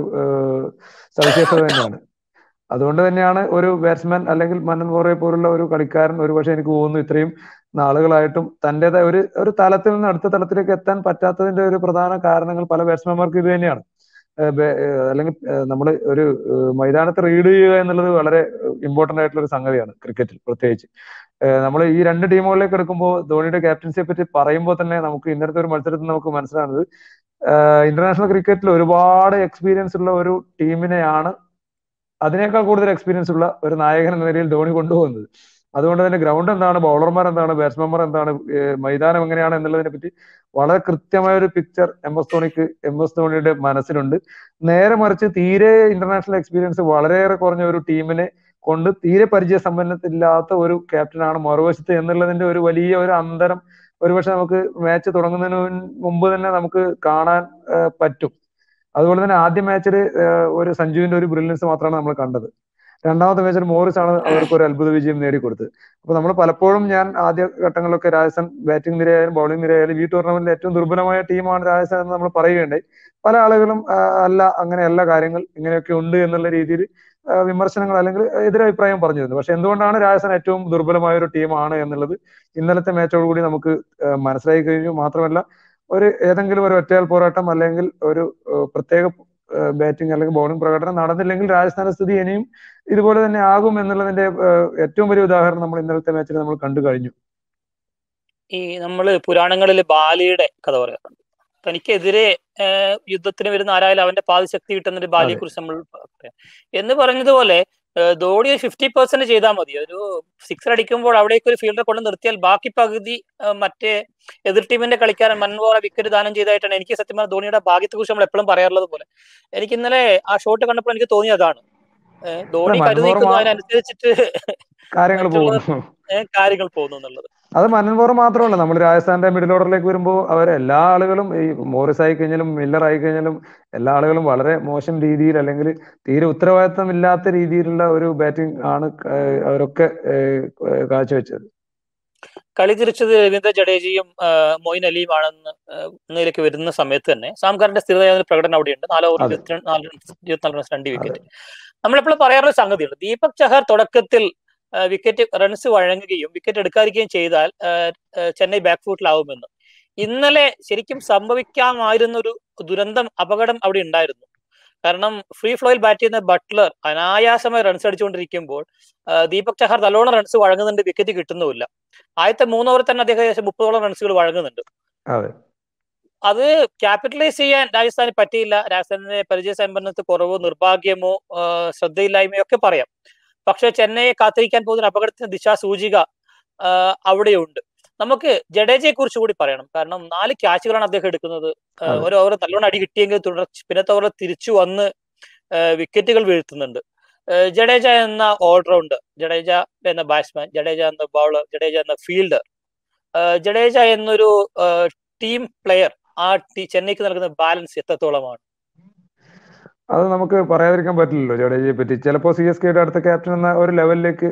സവിശേഷത തന്നെയാണ് അതുകൊണ്ട് തന്നെയാണ് ഒരു ബാറ്റ്സ്മാൻ അല്ലെങ്കിൽ മന്നൻ വോറയെ പോലുള്ള ഒരു കളിക്കാരൻ ഒരുപക്ഷെ എനിക്ക് തോന്നുന്നു ഇത്രയും നാളുകളായിട്ടും തൻ്റെതായ ഒരു ഒരു തലത്തിൽ നിന്ന് അടുത്ത തലത്തിലേക്ക് എത്താൻ പറ്റാത്തതിന്റെ ഒരു പ്രധാന കാരണങ്ങൾ പല ബാറ്റ്സ്മാൻമാർക്കും ഇത് തന്നെയാണ് അല്ലെങ്കിൽ നമ്മൾ ഒരു മൈതാനത്ത് റീഡ് ചെയ്യുക എന്നുള്ളത് വളരെ ഇമ്പോർട്ടന്റ് ആയിട്ടുള്ള ഒരു സംഗതിയാണ് ക്രിക്കറ്റിൽ പ്രത്യേകിച്ച് നമ്മൾ ഈ രണ്ട് ടീമുകളിലേക്ക് എടുക്കുമ്പോൾ ധോണിയുടെ ക്യാപ്റ്റൻസിയെ പറ്റി പറയുമ്പോൾ തന്നെ നമുക്ക് ഇന്നലത്തെ ഒരു മത്സരത്തിൽ നമുക്ക് മനസ്സിലാകുന്നത് ഇന്റർനാഷണൽ ക്രിക്കറ്റിൽ ഒരുപാട് എക്സ്പീരിയൻസ് ഉള്ള ഒരു ടീമിനെയാണ് അതിനേക്കാൾ കൂടുതൽ എക്സ്പീരിയൻസ് ഉള്ള ഒരു നായകൻ എന്ന നിലയിൽ ധോണി കൊണ്ടുപോകുന്നത് അതുകൊണ്ട് തന്നെ ഗ്രൗണ്ട് എന്താണ് ബൗളർമാർ എന്താണ് ബാറ്റ്സ്മാൻമാർ എന്താണ് മൈതാനം എങ്ങനെയാണ് എന്നുള്ളതിനെ പറ്റി വളരെ കൃത്യമായ ഒരു പിക്ചർ എം എസ് ധോണിക്ക് എം എസ് ധോണിയുടെ മനസ്സിലുണ്ട് നേരെ മറിച്ച് തീരെ ഇന്റർനാഷണൽ എക്സ്പീരിയൻസ് വളരെയേറെ കുറഞ്ഞ ഒരു ടീമിനെ കൊണ്ട് തീരെ പരിചയസമ്പന്നത്തില്ലാത്ത ഒരു ക്യാപ്റ്റനാണ് മറുവശത്ത് എന്നുള്ളതിന്റെ ഒരു വലിയ ഒരു അന്തരം ഒരുപക്ഷെ നമുക്ക് മാച്ച് തുടങ്ങുന്നതിന് മുമ്പ് തന്നെ നമുക്ക് കാണാൻ പറ്റും അതുപോലെ തന്നെ ആദ്യ മാച്ചിൽ ഒരു സഞ്ജുവിന്റെ ഒരു ബ്രില്യൻസ് മാത്രമാണ് നമ്മൾ കണ്ടത് രണ്ടാമത്തെ മാച്ചിൽ മോറിസ് ആണ് അവർക്ക് ഒരു അത്ഭുത വിജയം നേടിക്കൊടുത്തത് അപ്പൊ നമ്മൾ പലപ്പോഴും ഞാൻ ആദ്യ ഘട്ടങ്ങളിലൊക്കെ രാജസ്ഥാൻ ബാറ്റിംഗ് നിരയായാലും ബൗളിംഗ് നിരയായാലും ഈ ടൂർണമെന്റിൽ ഏറ്റവും ദുർബലമായ ടീമാണ് രാജസ്ഥാൻ എന്ന് നമ്മൾ പറയുകയുണ്ടായി പല ആളുകളും അല്ല അങ്ങനെയല്ല കാര്യങ്ങൾ ഇങ്ങനെയൊക്കെ ഉണ്ട് എന്നുള്ള രീതിയിൽ വിമർശനങ്ങൾ അല്ലെങ്കിൽ എതിരഭിപ്രായം പറഞ്ഞിരുന്നു പക്ഷെ എന്തുകൊണ്ടാണ് രാജസ്ഥാൻ ഏറ്റവും ദുർബലമായ ഒരു ടീമാണ് എന്നുള്ളത് ഇന്നലത്തെ മാച്ചോടുകൂടി നമുക്ക് മനസ്സിലായി കഴിഞ്ഞു മാത്രമല്ല ഒരു ഏതെങ്കിലും ഒരു ഒറ്റയാൽ പോരാട്ടം അല്ലെങ്കിൽ ഒരു പ്രത്യേക ബാറ്റിംഗ് അല്ലെങ്കിൽ ബൗളിംഗ് പ്രകടനം നടന്നില്ലെങ്കിൽ രാജസ്ഥാന്റെ സ്ഥിതി ഇനിയും ഇതുപോലെ തന്നെ ആകും എന്നുള്ളതിന്റെ ഏറ്റവും വലിയ ഉദാഹരണം നമ്മൾ ഇന്നലത്തെ മാച്ചിൽ നമ്മൾ കണ്ടു കഴിഞ്ഞു ഈ നമ്മൾ പുരാണങ്ങളിൽ ബാലിയുടെ കഥ പറയാറുണ്ട് തനിക്കെതിരെ യുദ്ധത്തിന് വരുന്ന ആരായാലും അവന്റെ പാതിശക്തി കിട്ടുന്ന ഒരു ബാലിയെ കുറിച്ച് നമ്മൾ പറയാം എന്ന് പറഞ്ഞതുപോലെ ധോണി ഒരു ഫിഫ്റ്റി പെർസെന്റ് ചെയ്താൽ മതി ഒരു സിക്സർ അടിക്കുമ്പോൾ അവിടേക്ക് ഒരു ഫീൽഡർ കൊണ്ട് നിർത്തിയാൽ ബാക്കി പകുതി മറ്റേ എതിർ ടീമിന്റെ കളിക്കാരൻ മൻവോറ വിക്കറ്റ് ദാനം ചെയ്തതായിട്ടാണ് എനിക്ക് സത്യം പറഞ്ഞാൽ ധോണിയുടെ ഭാഗ്യത്തെ കുറിച്ച് നമ്മൾ എപ്പോഴും പറയാറുള്ളത് പോലെ എനിക്ക് ഇന്നലെ ആ ഷോട്ട് കണ്ടപ്പോൾ എനിക്ക് തോന്നിയതാണ് ധോണി കരുതിക്കുന്നു അതിനനുസരിച്ചിട്ട് കാര്യങ്ങൾ പോകുന്നു കാര്യങ്ങൾ പോകുന്നു എന്നുള്ളത് അത് മന്നൻപോർ മാത്രമല്ല നമ്മൾ രാജസ്ഥാന്റെ മിഡിൽ ഓർഡറിലേക്ക് വരുമ്പോൾ അവർ എല്ലാ ആളുകളും ഈ മോറിസ് ആയി കഴിഞ്ഞാലും മില്ലർ ആയി കഴിഞ്ഞാലും എല്ലാ ആളുകളും വളരെ മോശം രീതിയിൽ അല്ലെങ്കിൽ തീരെ ഉത്തരവാദിത്തം ഇല്ലാത്ത രീതിയിലുള്ള ഒരു ബാറ്റിംഗ് ആണ് അവരൊക്കെ കാഴ്ചവെച്ചത് കളി തിരിച്ചത് രവീന്ദ്ര ജഡേജയും മൊയിൻ അലിയും ആണെന്ന് എന്നതിലേക്ക് വരുന്ന സമയത്ത് തന്നെ സാംകാറിന്റെ സ്ഥിരതയായ പ്രകടനം അവിടെയുണ്ട് നാല് ഓവർ ഇരുപത്തിനാല് ഇരുപത്തിനാല് റൺസ് രണ്ട് വിക്കറ്റ് നമ്മളെപ്പോഴും പറയാറുള്ള സംഗതിയുണ്ട് ദീപക് ചഹർ തുടക്കത്തിൽ വിക്കറ്റ് റൺസ് വഴങ്ങുകയും വിക്കറ്റ് എടുക്കാതിരിക്കുകയും ചെയ്താൽ ചെന്നൈ ബാക്ക് ഫുട്ടിലാവുമെന്ന് ഇന്നലെ ശരിക്കും സംഭവിക്കാമായിരുന്ന ഒരു ദുരന്തം അപകടം അവിടെ ഉണ്ടായിരുന്നു കാരണം ഫ്രീ ഫ്ലോയിൽ ബാറ്റ് ചെയ്യുന്ന ബട്ട്ലർ അനായാസമായി റൺസ് അടിച്ചുകൊണ്ടിരിക്കുമ്പോൾ ദീപക് ചഹർ നല്ലോണം റൺസ് വഴങ്ങുന്നുണ്ട് വിക്കറ്റ് കിട്ടുന്നുമില്ല ആദ്യത്തെ മൂന്ന് ഓവർ തന്നെ അദ്ദേഹം ഏകദേശം മുപ്പതോളം റൺസുകൾ വഴങ്ങുന്നുണ്ട് അത് ക്യാപിറ്റലൈസ് ചെയ്യാൻ രാജസ്ഥാന് പറ്റിയില്ല രാജസ്ഥാനിന്റെ പരിചയ സമ്പന്നത്ത് കുറവോ നിർഭാഗ്യമോ ശ്രദ്ധയില്ലായ്മയോ ഒക്കെ പറയാം പക്ഷെ ചെന്നൈയെ കാത്തിരിക്കാൻ പോകുന്ന അപകടത്തിന് ദിശാസൂചിക അവിടെയുണ്ട് നമുക്ക് ജഡേജയെ കുറിച്ച് കൂടി പറയണം കാരണം നാല് ക്യാച്ചുകളാണ് അദ്ദേഹം എടുക്കുന്നത് ഒരു ഓവർ നല്ലോണം അടി കിട്ടിയെങ്കിൽ തുടർ പിന്നത്തെ ഓവർ തിരിച്ചു വന്ന് വിക്കറ്റുകൾ വീഴ്ത്തുന്നുണ്ട് ജഡേജ എന്ന ഓൾറൗണ്ടർ ജഡേജ എന്ന ബാറ്റ്സ്മാൻ ജഡേജ എന്ന ബൗളർ ജഡേജ എന്ന ഫീൽഡർ ജഡേജ എന്നൊരു ടീം പ്ലെയർ ആ ടീ ചെന്നൈക്ക് നൽകുന്ന ബാലൻസ് എത്രത്തോളമാണ് അത് നമുക്ക് പറയാതിരിക്കാൻ പറ്റില്ലല്ലോ ജഡേജയെ പറ്റി ചിലപ്പോൾ സി എസ് കെയുടെ അടുത്ത ക്യാപ്റ്റൻ എന്ന ഒരു ലെവലിലേക്ക്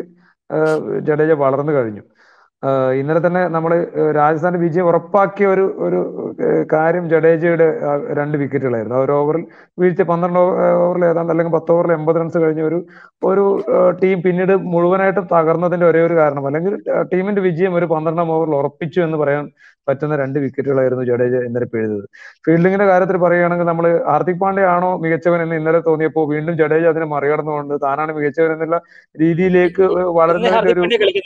ജഡേജ വളർന്നു കഴിഞ്ഞു ഇന്നലെ തന്നെ നമ്മൾ രാജസ്ഥാന്റെ വിജയം ഉറപ്പാക്കിയ ഒരു ഒരു കാര്യം ജഡേജയുടെ രണ്ട് വിക്കറ്റുകളായിരുന്നു ഒരു ഓവറിൽ വീഴ്ച പന്ത്രണ്ട് ഓവറിൽ ഏതാണ്ട് അല്ലെങ്കിൽ പത്ത് ഓവറിൽ എൺപത് റൺസ് കഴിഞ്ഞ ഒരു ഒരു ടീം പിന്നീട് മുഴുവനായിട്ടും തകർന്നതിന്റെ ഒരേ ഒരു കാരണം അല്ലെങ്കിൽ ടീമിന്റെ വിജയം ഒരു പന്ത്രണ്ടാം ഓവറിൽ ഉറപ്പിച്ചു എന്ന് പറയാൻ പറ്റുന്ന രണ്ട് വിക്കറ്റുകളായിരുന്നു ജഡേജ ഇന്നലെ പിഴുതത് ഫീൽഡിങ്ങിന്റെ കാര്യത്തിൽ പറയുകയാണെങ്കിൽ നമ്മൾ ഹാർദിക് പാണ്ഡ്യ ആണോ മികച്ചവൻ എന്ന് ഇന്നലെ തോന്നിയപ്പോൾ വീണ്ടും ജഡേജ അതിനെ മറികടന്നുകൊണ്ട് താനാണ് മികച്ചവൻ എന്നുള്ള രീതിയിലേക്ക് വളരുന്നതിന്റെ ഒരു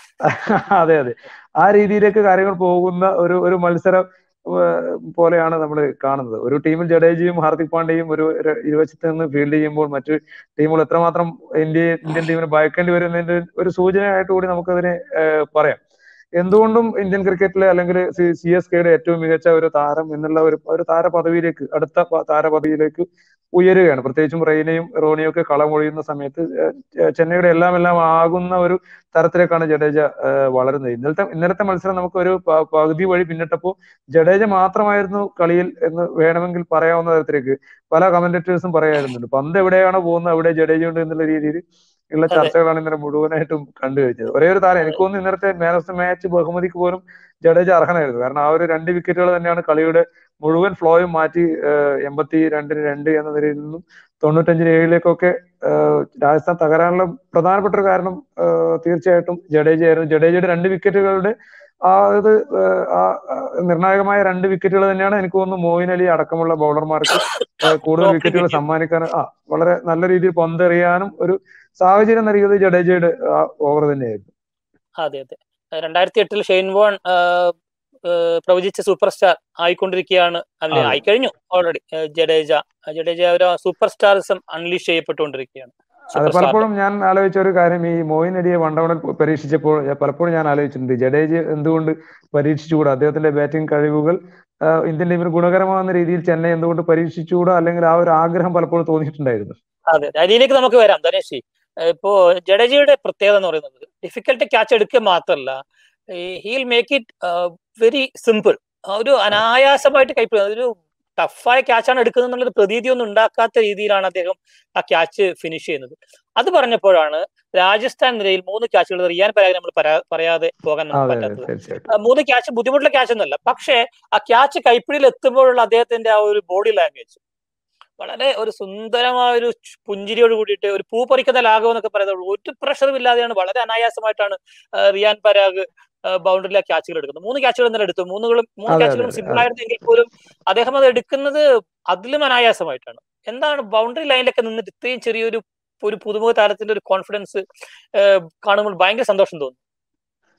അതെ അതെ ആ രീതിയിലേക്ക് കാര്യങ്ങൾ പോകുന്ന ഒരു ഒരു മത്സരം പോലെയാണ് നമ്മൾ കാണുന്നത് ഒരു ടീമിൽ ജഡേജയും ഹാർദിക് പാണ്ഡ്യയും ഒരു ഇരുവശത്ത് നിന്ന് ഫീൽഡ് ചെയ്യുമ്പോൾ മറ്റു ടീമുകൾ എത്രമാത്രം ഇന്ത്യ ഇന്ത്യൻ ടീമിന് ഭയക്കേണ്ടി വരുന്നതിന്റെ ഒരു സൂചനയായിട്ട് കൂടി നമുക്കതിനെ പറയാം എന്തുകൊണ്ടും ഇന്ത്യൻ ക്രിക്കറ്റിലെ അല്ലെങ്കിൽ സി എസ് കെയുടെ ഏറ്റവും മികച്ച ഒരു താരം എന്നുള്ള ഒരു ഒരു താര പദവിയിലേക്ക് അടുത്ത താര പദവിയിലേക്ക് ഉയരുകയാണ് പ്രത്യേകിച്ചും റെയ്നയും റോണിയും ഒക്കെ കളമൊഴിയുന്ന സമയത്ത് ചെന്നൈയുടെ എല്ലാം എല്ലാം ആകുന്ന ഒരു തരത്തിലേക്കാണ് ജഡേജ വളരുന്നത് ഇന്നലത്തെ ഇന്നലത്തെ മത്സരം നമുക്ക് ഒരു പകുതി വഴി പിന്നിട്ടപ്പോൾ ജഡേജ മാത്രമായിരുന്നു കളിയിൽ എന്ന് വേണമെങ്കിൽ പറയാവുന്ന തരത്തിലേക്ക് പല കമന്റേറ്റേഴ്സും പറയാറുന്നുണ്ട് പന്ത് എവിടെയാണോ പോകുന്നത് അവിടെ ജഡേജ ഉണ്ട് എന്നുള്ള രീതിയിൽ ഉള്ള ചർച്ചകളാണ് ഇന്നലെ മുഴുവനായിട്ടും കണ്ടു കഴിച്ചത് ഒരേ ഒരു താരം എനിക്ക് തോന്നുന്നു ഇന്നലത്തെ മാൻ ഓഫ് ദ മാച്ച് ബഹുമതിക്ക് പോലും ജഡേജ അർഹനായിരുന്നു കാരണം ആ ഒരു രണ്ട് വിക്കറ്റുകൾ തന്നെയാണ് കളിയുടെ മുഴുവൻ ഫ്ലോയും മാറ്റി എൺപത്തി രണ്ടിന് രണ്ട് എന്ന നിലയിൽ നിന്നും തൊണ്ണൂറ്റഞ്ചിന് ഏഴിലേക്കൊക്കെ രാജസ്ഥാൻ തകരാനുള്ള പ്രധാനപ്പെട്ട ഒരു കാരണം തീർച്ചയായിട്ടും ജഡേജയായിരുന്നു ജഡേജയുടെ രണ്ട് വിക്കറ്റുകളുടെ ആ ഇത് ആ നിർണായകമായ രണ്ട് വിക്കറ്റുകൾ തന്നെയാണ് എനിക്ക് തോന്നുന്നു മോയിൻ അലി അടക്കമുള്ള ബൗളർമാർക്ക് കൂടുതൽ വിക്കറ്റുകൾ സമ്മാനിക്കാൻ ആ വളരെ നല്ല രീതിയിൽ പന്തെറിയാനും ഒരു സാഹചര്യം നൽകിയത് ജഡേജയുടെ ഓവർ തന്നെയായിരുന്നു അതെ അതെ രണ്ടായിരത്തി എട്ടിൽ ഷെയ്ൻ വോൺ പ്രവചിച്ച സൂപ്പർ സ്റ്റാർ ആയിക്കൊണ്ടിരിക്കുകയാണ് അല്ലെ ആയിക്കഴിഞ്ഞു ഓൾറെഡി ജഡേജ ജഡേജ ഒരു സൂപ്പർ സ്റ്റാറിസം അൺലീഷ് ചെയ്യപ്പെട്ടുകൊണ്ടിരിക്കുകയാണ് അത് പലപ്പോഴും ഞാൻ ആലോചിച്ച ഒരു കാര്യം ഈ മോയിൻ അലിയെ വണ്ടവണിൽ പരീക്ഷിച്ചപ്പോൾ പലപ്പോഴും ഞാൻ ആലോചിച്ചിട്ടുണ്ട് ജഡേജ എന്തുകൊണ്ട് പരീക്ഷിച്ചുകൂടാ അദ്ദേഹത്തിന്റെ ബാറ്റിംഗ് കഴിവുകൾ ഇന്ത്യൻ ടീമിന് ഗുണകരമാകുന്ന രീതിയിൽ ചെന്നൈ എന്തുകൊണ്ട് പരീക്ഷിച്ചുകൂടാ അല്ലെങ്കിൽ ആ ഒരു ആഗ്രഹം പലപ്പോഴും തോന്നിയിട്ടുണ്ടായിരുന്നു അതെ അതിലേക്ക് നമുക്ക് വരാം ധനേഷ് ഇപ്പോ ജഡേജയുടെ പ്രത്യേകത എന്ന് പറയുന്നത് ഡിഫിക്കൽട്ട് ക്യാച്ച് എടുക്കുക മാത്രമല്ല he'll make it very simple ഒരു അനായാസമായിട്ട് കൈപ്പിടുന്നത് ഒരു ടഫായ ക്യാച്ചാണ് എടുക്കുന്നത് എന്നുള്ളൊരു പ്രതീതിയൊന്നും ഉണ്ടാക്കാത്ത രീതിയിലാണ് അദ്ദേഹം ആ ക്യാച്ച് ഫിനിഷ് ചെയ്യുന്നത് അത് പറഞ്ഞപ്പോഴാണ് രാജസ്ഥാൻ നിരയിൽ മൂന്ന് ക്യാച്ചുകൾ റിയാൻ പരാഗ് നമ്മൾ പറയാതെ പോകാൻ നമുക്ക് പറ്റാത്തത് മൂന്ന് ക്യാച്ച് ബുദ്ധിമുട്ടുള്ള ക്യാച്ച് ഒന്നല്ല പക്ഷേ ആ ക്യാച്ച് കൈപ്പിടിയിൽ എത്തുമ്പോഴുള്ള അദ്ദേഹത്തിന്റെ ആ ഒരു ബോഡി ലാംഗ്വേജ് വളരെ ഒരു സുന്ദരമായ ഒരു പുഞ്ചിരിയോട് കൂടിയിട്ട് ഒരു പൂ പറിക്കുന്ന ലാഘവം എന്നൊക്കെ പറയുന്നത് ഒരു പ്രഷറും ഇല്ലാതെയാണ് വളരെ അനായാസമായിട്ടാണ് റിയാൻ പരാഗ് ബൗണ്ടറിയിലെ ക്യാച്ചുകൾ എടുക്കുന്നത് മൂന്ന് ക്യാച്ചുകൾ ഇന്നലെ എടുത്തു മൂന്നുകളും മൂന്ന് ക്യാച്ചുകളും സിമ്പിൾ ആയിരുന്നെങ്കിൽ പോലും അദ്ദേഹം അത് എടുക്കുന്നത് അതിലും അനായാസമായിട്ടാണ് എന്താണ് ബൗണ്ടറി ലൈനിലൊക്കെ നിന്നിട്ട് ഇത്രയും ചെറിയൊരു ഒരു പുതുമുഖ താരത്തിന്റെ ഒരു കോൺഫിഡൻസ് കാണുമ്പോൾ ഭയങ്കര സന്തോഷം തോന്നുന്നു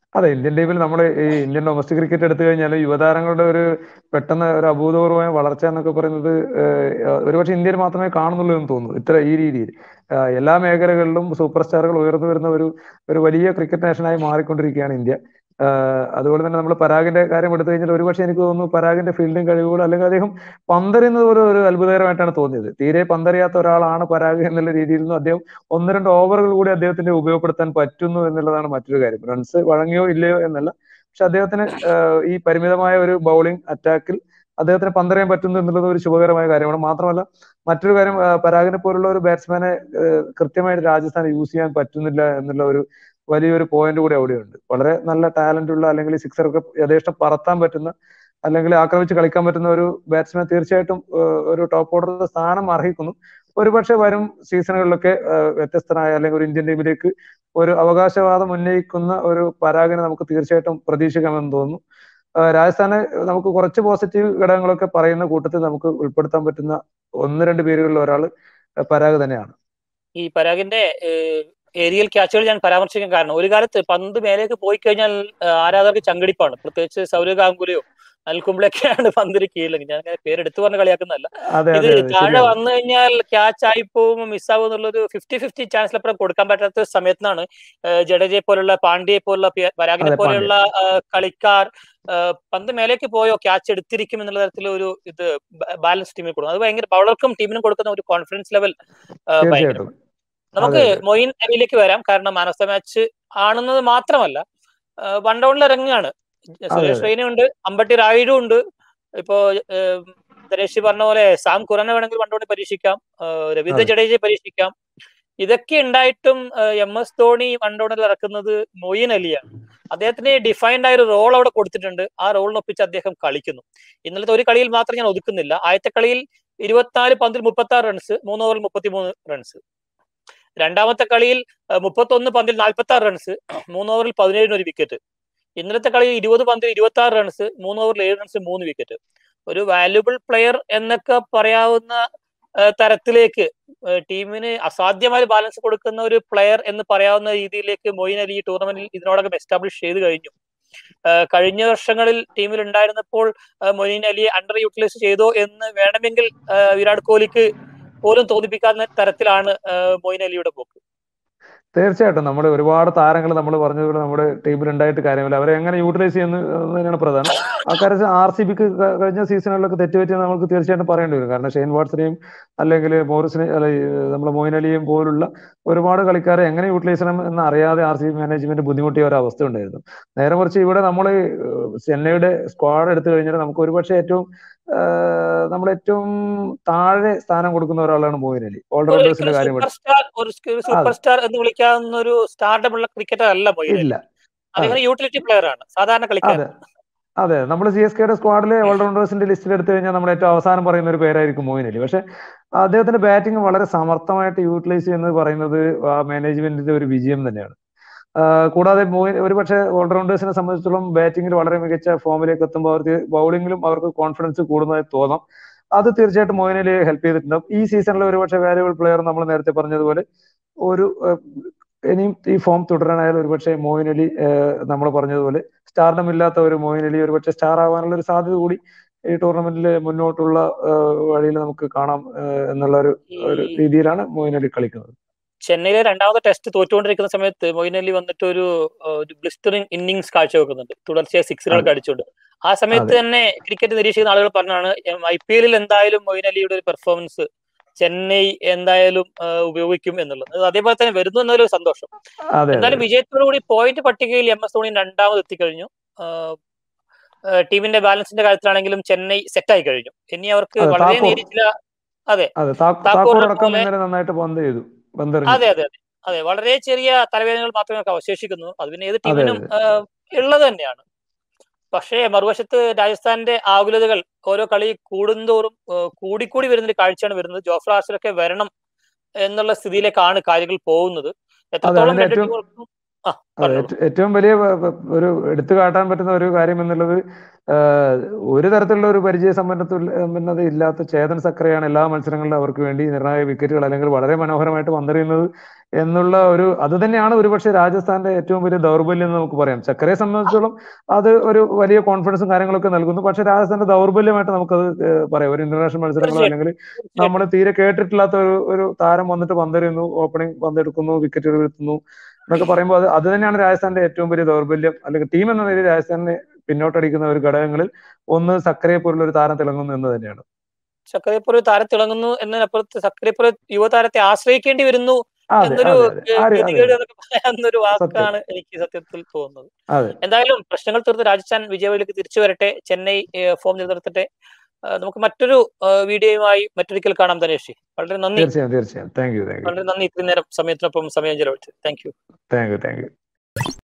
അതെ ഇന്ത്യൻ ടീമിൽ നമ്മൾ ഈ ഇന്ത്യൻ ഡൊമസ്റ്റിക് ക്രിക്കറ്റ് എടുത്തു കഴിഞ്ഞാൽ യുവതാരങ്ങളുടെ ഒരു പെട്ടെന്ന് ഒരു അഭൂതപൂർവമായ വളർച്ച എന്നൊക്കെ പറയുന്നത് ഏഹ്, ഒരുപക്ഷെ ഇന്ത്യയിൽ മാത്രമേ കാണുന്നുള്ളൂ എന്ന് തോന്നുന്നു ഇത്ര ഈ രീതിയിൽ ആഹ്, എല്ലാ മേഖലകളിലും സൂപ്പർ സ്റ്റാറുകൾ ഉയർന്നു വരുന്ന ഒരു ഒരു വലിയ ക്രിക്കറ്റ് നാഷനായി മാറിക്കൊണ്ടിരിക്കുകയാണ് ഇന്ത്യ ആഹ്, അതുപോലെ തന്നെ നമ്മൾ പരാഗിന്റെ കാര്യം എടുത്തു കഴിഞ്ഞാൽ ഒരുപക്ഷെ എനിക്ക് തോന്നുന്നു പരാഗിന്റെ ഫീൽഡിംഗ് കഴിവുകൾ അല്ലെങ്കിൽ അദ്ദേഹം പന്തെറിയുന്നത് പോലും ഒരു അത്ഭുതകരമായിട്ടാണ് തോന്നിയത് തീരെ പന്തറിയാത്ത ഒരാളാണ് പരാഗ് എന്നുള്ള രീതിയിൽ നിന്നും അദ്ദേഹം ഒന്ന് രണ്ട് ഓവറുകൾ കൂടി അദ്ദേഹത്തിന് ഉപയോഗപ്പെടുത്താൻ പറ്റുന്നു എന്നുള്ളതാണ് മറ്റൊരു കാര്യം റൺസ് വഴങ്ങിയോ ഇല്ലയോ എന്നല്ല പക്ഷെ അദ്ദേഹത്തിന് ആഹ്, ഈ പരിമിതമായ ഒരു ബൗളിംഗ് അറ്റാക്കിൽ അദ്ദേഹത്തിന് പന്തറിയാൻ പറ്റുന്നു എന്നുള്ളത് ഒരു ശുഭകരമായ കാര്യമാണ് മാത്രമല്ല മറ്റൊരു കാര്യം ആഹ്, പരാഗിനെ പോലുള്ള ഒരു ബാറ്റ്സ്മാനെ കൃത്യമായിട്ട് രാജസ്ഥാൻ യൂസ് ചെയ്യാൻ പറ്റുന്നില്ല എന്നുള്ള ഒരു വലിയൊരു പോയിന്റ് കൂടി അവിടെയുണ്ട് വളരെ നല്ല ടാലന്റ് ഉള്ള അല്ലെങ്കിൽ സിക്സർ ഒക്കെ യഥേഷ്ടം പറത്താൻ പറ്റുന്ന അല്ലെങ്കിൽ ആക്രമിച്ച് കളിക്കാൻ പറ്റുന്ന ഒരു ബാറ്റ്സ്മാൻ തീർച്ചയായിട്ടും ആഹ്, ഒരു ടോപ്പ് ഓർഡർ സ്ഥാനം അർഹിക്കുന്നു ഒരുപക്ഷെ വരും സീസണുകളിലൊക്കെ ആഹ്, വ്യത്യസ്തനായ അല്ലെങ്കിൽ ഒരു ഇന്ത്യൻ ടീമിലേക്ക് ഒരു അവകാശവാദം ഉന്നയിക്കുന്ന ഒരു പരാഗിനെ നമുക്ക് തീർച്ചയായിട്ടും പ്രതീക്ഷിക്കാമെന്ന് തോന്നുന്നു ആഹ്, രാജസ്ഥാന് നമുക്ക് കുറച്ച് പോസിറ്റീവ് ഘടകങ്ങളൊക്കെ പറയുന്ന കൂട്ടത്തിൽ നമുക്ക് ഉൾപ്പെടുത്താൻ പറ്റുന്ന ഒന്ന് രണ്ട് പേരുകളിൽ ഒരാൾ പരാഗ് തന്നെയാണ് ഈ പരാഗിന്റെ ഏരിയൽ ക്യാച്ചുകൾ ഞാൻ പരാമർശിക്കാൻ കാരണം ഒരു കാലത്ത് പന്ത് മേലേക്ക് പോയി കഴിഞ്ഞാൽ ആ, ആരാധകർക്ക് ചങ്കടിപ്പാണ് പ്രത്യേകിച്ച് സൗരവ് ഗാംഗുലിയോ അൽകുംബ്ലൊക്കെയാണ് പന്തിന് കീഴിലെങ്കിൽ ഞാൻ അങ്ങനെ പേരെടുത്ത് പറഞ്ഞ് കളിയാക്കുന്നതല്ല അതെ ഇത് അതെ അതെ താഴെ ശരിയാണ് വന്നു കഴിഞ്ഞാൽ ക്യാച്ച് ആയി പോകും മിസ്സാവും എന്നുള്ളൊരു ഫിഫ്റ്റി ഫിഫ്റ്റി ചാൻസിലപ്പുറം കൊടുക്കാൻ പറ്റാത്ത സമയത്താണ് ഏഹ് ജഡേജയെ പോലുള്ള പാണ്ഡ്യയെ പോലുള്ള പി- പരാഗിനെ അതെ പാണ്ഡ്യ പോലെയുള്ള ആഹ് കളിക്കാർ ആഹ് പന്ത് മേലേക്ക് പോയോ ക്യാച്ച് എടുത്തിരിക്കും എന്നുള്ള തരത്തിലുള്ള ഒരു ഇത് ബാലൻസ് ടീമിൽ കൊടുക്കും അത് ഭയങ്കര ബൗളർക്കും ടീമിനും കൊടുക്കുന്ന ഒരു കോൺഫിഡൻസ് ലെവൽ ഭയങ്കര തീർച്ചയായിട്ടും നമുക്ക് അതെ അതെ മൊയിൻ അലിയിലേക്ക് വരാം കാരണം മാൻ ഓഫ് ദ മാച്ച് ആണെന്നത് മാത്രമല്ല വൺ ഡൗണിൽ ഇറങ്ങുകയാണ് അതെ സുരേഷ് അതെ റെയ്ന ഉണ്ട് അമ്പട്ടി റായിഡും ഉണ്ട് ഇപ്പോ ഏഹ്, ദിനേശ് പറഞ്ഞ പോലെ സാം ഖുറാനെ വേണമെങ്കിൽ വൺ ഡൗണിൽ പരീക്ഷിക്കാം ഏഹ്, രവീന്ദ്ര അതെ ജഡേജയെ പരീക്ഷിക്കാം ഇതൊക്കെ ഉണ്ടായിട്ടും എം എസ് ധോണി വൺ ഡൗണിൽ ഇറക്കുന്നത് മൊയിൻ അലിയാണ് അദ്ദേഹത്തിന് ഡിഫൈൻഡ് ആയ ഒരു റോൾ അവിടെ കൊടുത്തിട്ടുണ്ട് ആ റോളിനൊപ്പിച്ച് അദ്ദേഹം കളിക്കുന്നു ഇന്നലത്തെ ഒരു കളിയിൽ മാത്രം ഞാൻ ഒതുക്കുന്നില്ല ആദ്യത്തെ കളിയിൽ ഇരുപത്തിനാല് പന്തിൽ മുപ്പത്തി ആറ് റൺസ് മൂന്ന് ഓവറിൽ മുപ്പത്തിമൂന്ന് റൺസ് രണ്ടാമത്തെ കളിയിൽ മുപ്പത്തൊന്ന് പന്തിൽ നാൽപ്പത്തി ആറ് റൺസ് മൂന്ന് ഓവറിൽ പതിനേഴിന് ഒരു വിക്കറ്റ് ഇന്നലത്തെ കളിയിൽ ഇരുപത് പന്തിൽ ഇരുപത്തി ആറ് റൺസ് മൂന്ന് ഓവറിൽ ഏഴ് റൺസ് മൂന്ന് വിക്കറ്റ് ഒരു വാല്യുബിൾ പ്ലെയർ എന്നൊക്കെ പറയാവുന്ന ആ, തരത്തിലേക്ക് ആ, ടീമിന് അസാധ്യമായ ബാലൻസ് കൊടുക്കുന്ന ഒരു പ്ലെയർ എന്ന് പറയാവുന്ന രീതിയിലേക്ക് മൊയിൻ അലി ഈ ടൂർണമെന്റിൽ ഇതിനോടകം എസ്റ്റാബ്ലിഷ് ചെയ്ത് കഴിഞ്ഞു ആ, കഴിഞ്ഞ വർഷങ്ങളിൽ ടീമിൽ ഉണ്ടായിരുന്നപ്പോൾ ആ, മൊയിൻ അലിയെ അണ്ടർ യൂട്ടിലൈസ് ചെയ്തോ എന്ന് വേണമെങ്കിൽ ആ, വിരാട് കോഹ്ലിക്ക് പോലും തോന്നിപ്പിക്കാവുന്ന തരത്തിലാണ് ആ, മൊയിൻ അലിയുടെ പോക്ക് തീർച്ചയായിട്ടും നമ്മുടെ ഒരുപാട് താരങ്ങൾ നമ്മൾ പറഞ്ഞതുപോലെ നമ്മുടെ ടീമിൽ ഉണ്ടായിട്ട് കാര്യമില്ല അവരെ എങ്ങനെ യൂട്ടിലൈസ് ചെയ്യുന്നത് തന്നെയാണ് പ്രധാനം അക്കാര്യത്തിൽ ആർ സി ബിക്ക് കഴിഞ്ഞ സീസണുകളിലൊക്കെ തെറ്റുപറ്റിയെന്ന് നമുക്ക് തീർച്ചയായിട്ടും പറയേണ്ടി വരും കാരണം ഷെയ്ൻ വാട്സിനെയും അല്ലെങ്കിൽ മോറിസിനെ അല്ല ഈ നമ്മുടെ മോയിൻ അലിയെയും പോലുള്ള ഒരുപാട് കളിക്കാരെ എങ്ങനെ യൂട്ടിലൈസ് ചെയ്യണം എന്ന് അറിയാതെ ആർ സി ബി മാനേജ്മെന്റ് ബുദ്ധിമുട്ടിയ ഒരു അവസ്ഥ ഉണ്ടായിരുന്നു നേരെ മറിച്ച് ഇവിടെ നമ്മൾ ചെന്നൈയുടെ സ്ക്വാഡ് എടുത്തു കഴിഞ്ഞാൽ നമുക്ക് ഒരുപക്ഷെ ഏറ്റവും നമ്മൾ ഏറ്റവും താഴെ സ്ഥാനം കൊടുക്കുന്ന ഒരാളാണ് മോയിൻ അലി ഓൾറൗണ്ടേഴ്സിന്റെ കാര്യം സൂപ്പർ എടുത്ത് സ്റ്റാർ ഒരു സൂപ്പർ സ്റ്റാർ എന്ന് വിളിക്കാവുന്ന ഒരു സ്റ്റാർഡമുള്ള ക്രിക്കറ്റർ അല്ല മൊയിൻ അലി ഇല്ല അദ്ദേഹം യൂട്ടിലിറ്റി പ്ലെയർ ആണ് സാധാരണ കളിക്കാരൻ അതെ അതെ നമ്മൾ സി എസ് കെയുടെ സ്ക്വാഡിലെ ഓൾറൗണ്ടേഴ്സിന്റെ ലിസ്റ്റിൽ എടുത്തു കഴിഞ്ഞാൽ നമ്മൾ ഏറ്റവും അവസാനം പറയുന്ന ഒരു പേരായിരിക്കും മോയിൻ അലി പക്ഷെ അദ്ദേഹത്തിന്റെ ബാറ്റിംഗ് വളരെ സമർത്ഥമായിട്ട് യൂട്ടിലൈസ് ചെയ്യുന്നത് പറയുന്നത് ആ മാനേജ്മെന്റിന്റെ ഒരു വിജയം തന്നെയാണ് ആ, കൂടാതെ മോയിൻ ഒരുപക്ഷെ ഓൾറൗണ്ടേഴ്സിനെ സംബന്ധിച്ചിടത്തോളം ബാറ്റിംഗിൽ വളരെ മികച്ച ഫോമിലേക്ക് എത്തുമ്പോൾ അവർക്ക് ബൗളിംഗിലും അവർക്ക് കോൺഫിഡൻസ് കൂടുന്നതായി തോന്നാം അത് തീർച്ചയായിട്ടും മോയിൻ അലിയെ ഹെൽപ്പ് ചെയ്തിട്ടുണ്ടാവും ഈ സീസണിലെ ഒരുപക്ഷെ വാല്യുബിൾ പ്ലെയർ നമ്മൾ നേരത്തെ പറഞ്ഞതുപോലെ ഒരു ഏഹ്, ഇനിയും ഈ ഫോം തുടരാനായാലും ഒരുപക്ഷെ മോയിൻ അലി നമ്മൾ പറഞ്ഞതുപോലെ സ്റ്റാർഡം ഇല്ലാത്ത ഒരു മോയിൻ അലി ഒരുപക്ഷെ സ്റ്റാർ ആവാനുള്ള ഒരു സാധ്യത കൂടി ഈ ടൂർണമെന്റിലെ മുന്നോട്ടുള്ള വഴിയിൽ നമുക്ക് കാണാം ഏഹ്, എന്നുള്ള ഒരു ഒരു ഈ രീതിയിലാണ് മോയിൻ അലി കളിക്കുന്നത് ചെന്നൈയിലെ രണ്ടാമത്തെ ടെസ്റ്റ് തോറ്റുകൊണ്ടിരിക്കുന്ന സമയത്ത് മൊയിൻ അലി വന്നിട്ട് ഒരു ആ, ഒരു ബ്ലിസ്റ്ററിംഗ് ഇന്നിങ്സ് കാഴ്ചവെക്കുന്നുണ്ട് തുടർച്ചയായി സിക്സുകളൊക്കെ അതെ അടിച്ചുകൊണ്ട് ആ സമയത്ത് അതെ തന്നെ ക്രിക്കറ്റ് നിരീക്ഷിക്കുന്ന ആളുകൾ പറഞ്ഞാണ് ഐ പി എല്ലിൽ എന്തായാലും മൊയിൻ അലിയുടെ ഒരു പെർഫോമൻസ് ചെന്നൈ എന്തായാലും ആ, ഉപയോഗിക്കും എന്നുള്ളത് അത് അതേപോലെ തന്നെ വരുന്നു എന്നൊരു സന്തോഷം അതെ അതെ എന്തായാലും വിജയത്തോടു കൂടി പോയിന്റ് പട്ടികയിൽ എം എസ് ധോണി രണ്ടാമത് എത്തിക്കഴിഞ്ഞു ആ, ആ, ടീമിന്റെ ബാലൻസിന്റെ കാര്യത്തിലാണെങ്കിലും ചെന്നൈ സെറ്റായി കഴിഞ്ഞു ഇനി അവർക്ക് അതെ വളരെ താക്കൂർ നേരിയ ചില അതെ അതെ താ- താക്കൂർ താക്കൂറിനെ അടക്കം പോലെ ഇന്നലെ നന്നായിട്ട് പന്ത് ചെയ്തു പന്തെറിഞ്ഞു അതെ അതെ അതെ അതെ വളരെ ചെറിയ തലവേദനകൾ മാത്രമേ നമുക്ക് അവശേഷിക്കുന്നു അത് പിന്നെ ഏത് അതെ ടീമിനും അതെ ആ, ഉള്ളത് തന്നെയാണ് പക്ഷേ മറുവശത്ത് രാജസ്ഥാന്റെ ആകുലതകൾ ഓരോ കളി കൂടുന്തോറും ആ, കൂടിക്കൂടി വരുന്ന ഒരു കാഴ്ചയാണ് വരുന്നത് ജോഫ്ര ആർച്ചറൊക്കെ വരണം എന്നുള്ള സ്ഥിതിയിലേക്കാണ് കാര്യങ്ങൾ പോകുന്നത് അതെ എത്രത്തോളം അതിന്റെ രണ്ട് ഏറ്റവും ടീമുകൾക്കും ആ അതെ പറഞ്ഞോളൂ ഏറ്റ- ഏറ്റവും വലിയ വ- വ- ഒരു എടുത്തു കാട്ടാൻ പറ്റുന്ന ഒരു കാര്യം എന്നുള്ളത് ആഹ്, ഒരു തരത്തിലുള്ള ഒരു പരിചയ സമ്പന്നത സമ്പന്നത ഇല്ലാത്ത ചേതൻ സക്രയാണ് എല്ലാ മത്സരങ്ങളിലും അവർക്ക് വേണ്ടി നിർണായക വിക്കറ്റുകൾ അല്ലെങ്കിൽ വളരെ മനോഹരമായിട്ട് പന്തെറിയുന്നത് എന്നുള്ള ഒരു അത് തന്നെയാണ് ഒരുപക്ഷെ രാജസ്ഥാന്റെ ഏറ്റവും വലിയ ദൗർബല്യം എന്ന് നമുക്ക് പറയാം ചക്കരയെ സംബന്ധിച്ചോളം അത് ഒരു വലിയ കോൺഫിഡൻസും കാര്യങ്ങളൊക്കെ നൽകുന്നു പക്ഷെ രാജസ്ഥാന്റെ ദൗർബല്യമായിട്ട് നമുക്കത് ഏഹ് പറയാം ഒരു ഇന്റർനാഷണൽ മത്സരങ്ങളോ തീർച്ചയായും അല്ലെങ്കിൽ തീർച്ചയായും നമ്മൾ തീരെ കേട്ടിട്ടില്ലാത്ത ഒരു ഒരു താരം വന്നിട്ട് പന്തെറിയുന്നു ഓപ്പണിംഗ് പന്തെടുക്കുന്നു വിക്കറ്റുകൾ വീഴ്ത്തുന്നു എന്നൊക്കെ പറയുമ്പോൾ അത് അത് തന്നെയാണ് രാജസ്ഥാന്റെ ഏറ്റവും വലിയ ദൗർബല്യം അല്ലെങ്കിൽ ടീം എന്ന നിലയിൽ രാജസ്ഥാനെ പിന്നോട്ടടിക്കുന്ന ഒരു ഘടകങ്ങളിൽ ഒന്ന് സക്കരയെ പോലുള്ള ഒരു താരം തിളങ്ങുന്നു എന്ന് തന്നെയാണ് സക്രിയപ്പുറ താരം തിളങ്ങുന്നു എന്നതിനപ്പുറത്ത് സക്രിയപ്പുറ യുവതാരത്തെ ആശ്രയിക്കേണ്ടി വരുന്നു അതെ എന്നൊരു അതെ അതെ ഏഹ്, ആര് അതെ ഗതികേട് അതെ എന്നൊക്കെ പറയാവുന്നൊരു സത്യം വാക്കാണ് എനിക്ക് സത്യത്തിൽ തോന്നുന്നത് അതെ എന്തായാലും പ്രശ്നങ്ങൾ തീർത്ത് രാജസ്ഥാൻ വിജയവഴിക്ക് തിരിച്ചു വരട്ടെ ചെന്നൈ ഏഹ്, ഫോം നിലനിർത്തട്ടെ ആ, നമുക്ക് മറ്റൊരു ആ, വീഡിയോയുമായി മറ്റൊരിക്കൽ കാണാം ധനേഷ് വളരെ നന്ദി തീർച്ചയായും തീർച്ചയായും താങ്ക് യു താങ്ക് യു വളരെ നന്ദി ഇത്രയും നേരം സമയത്തിനൊപ്പം സമയം ചെലവഴിച്ചു thank you thank you thank U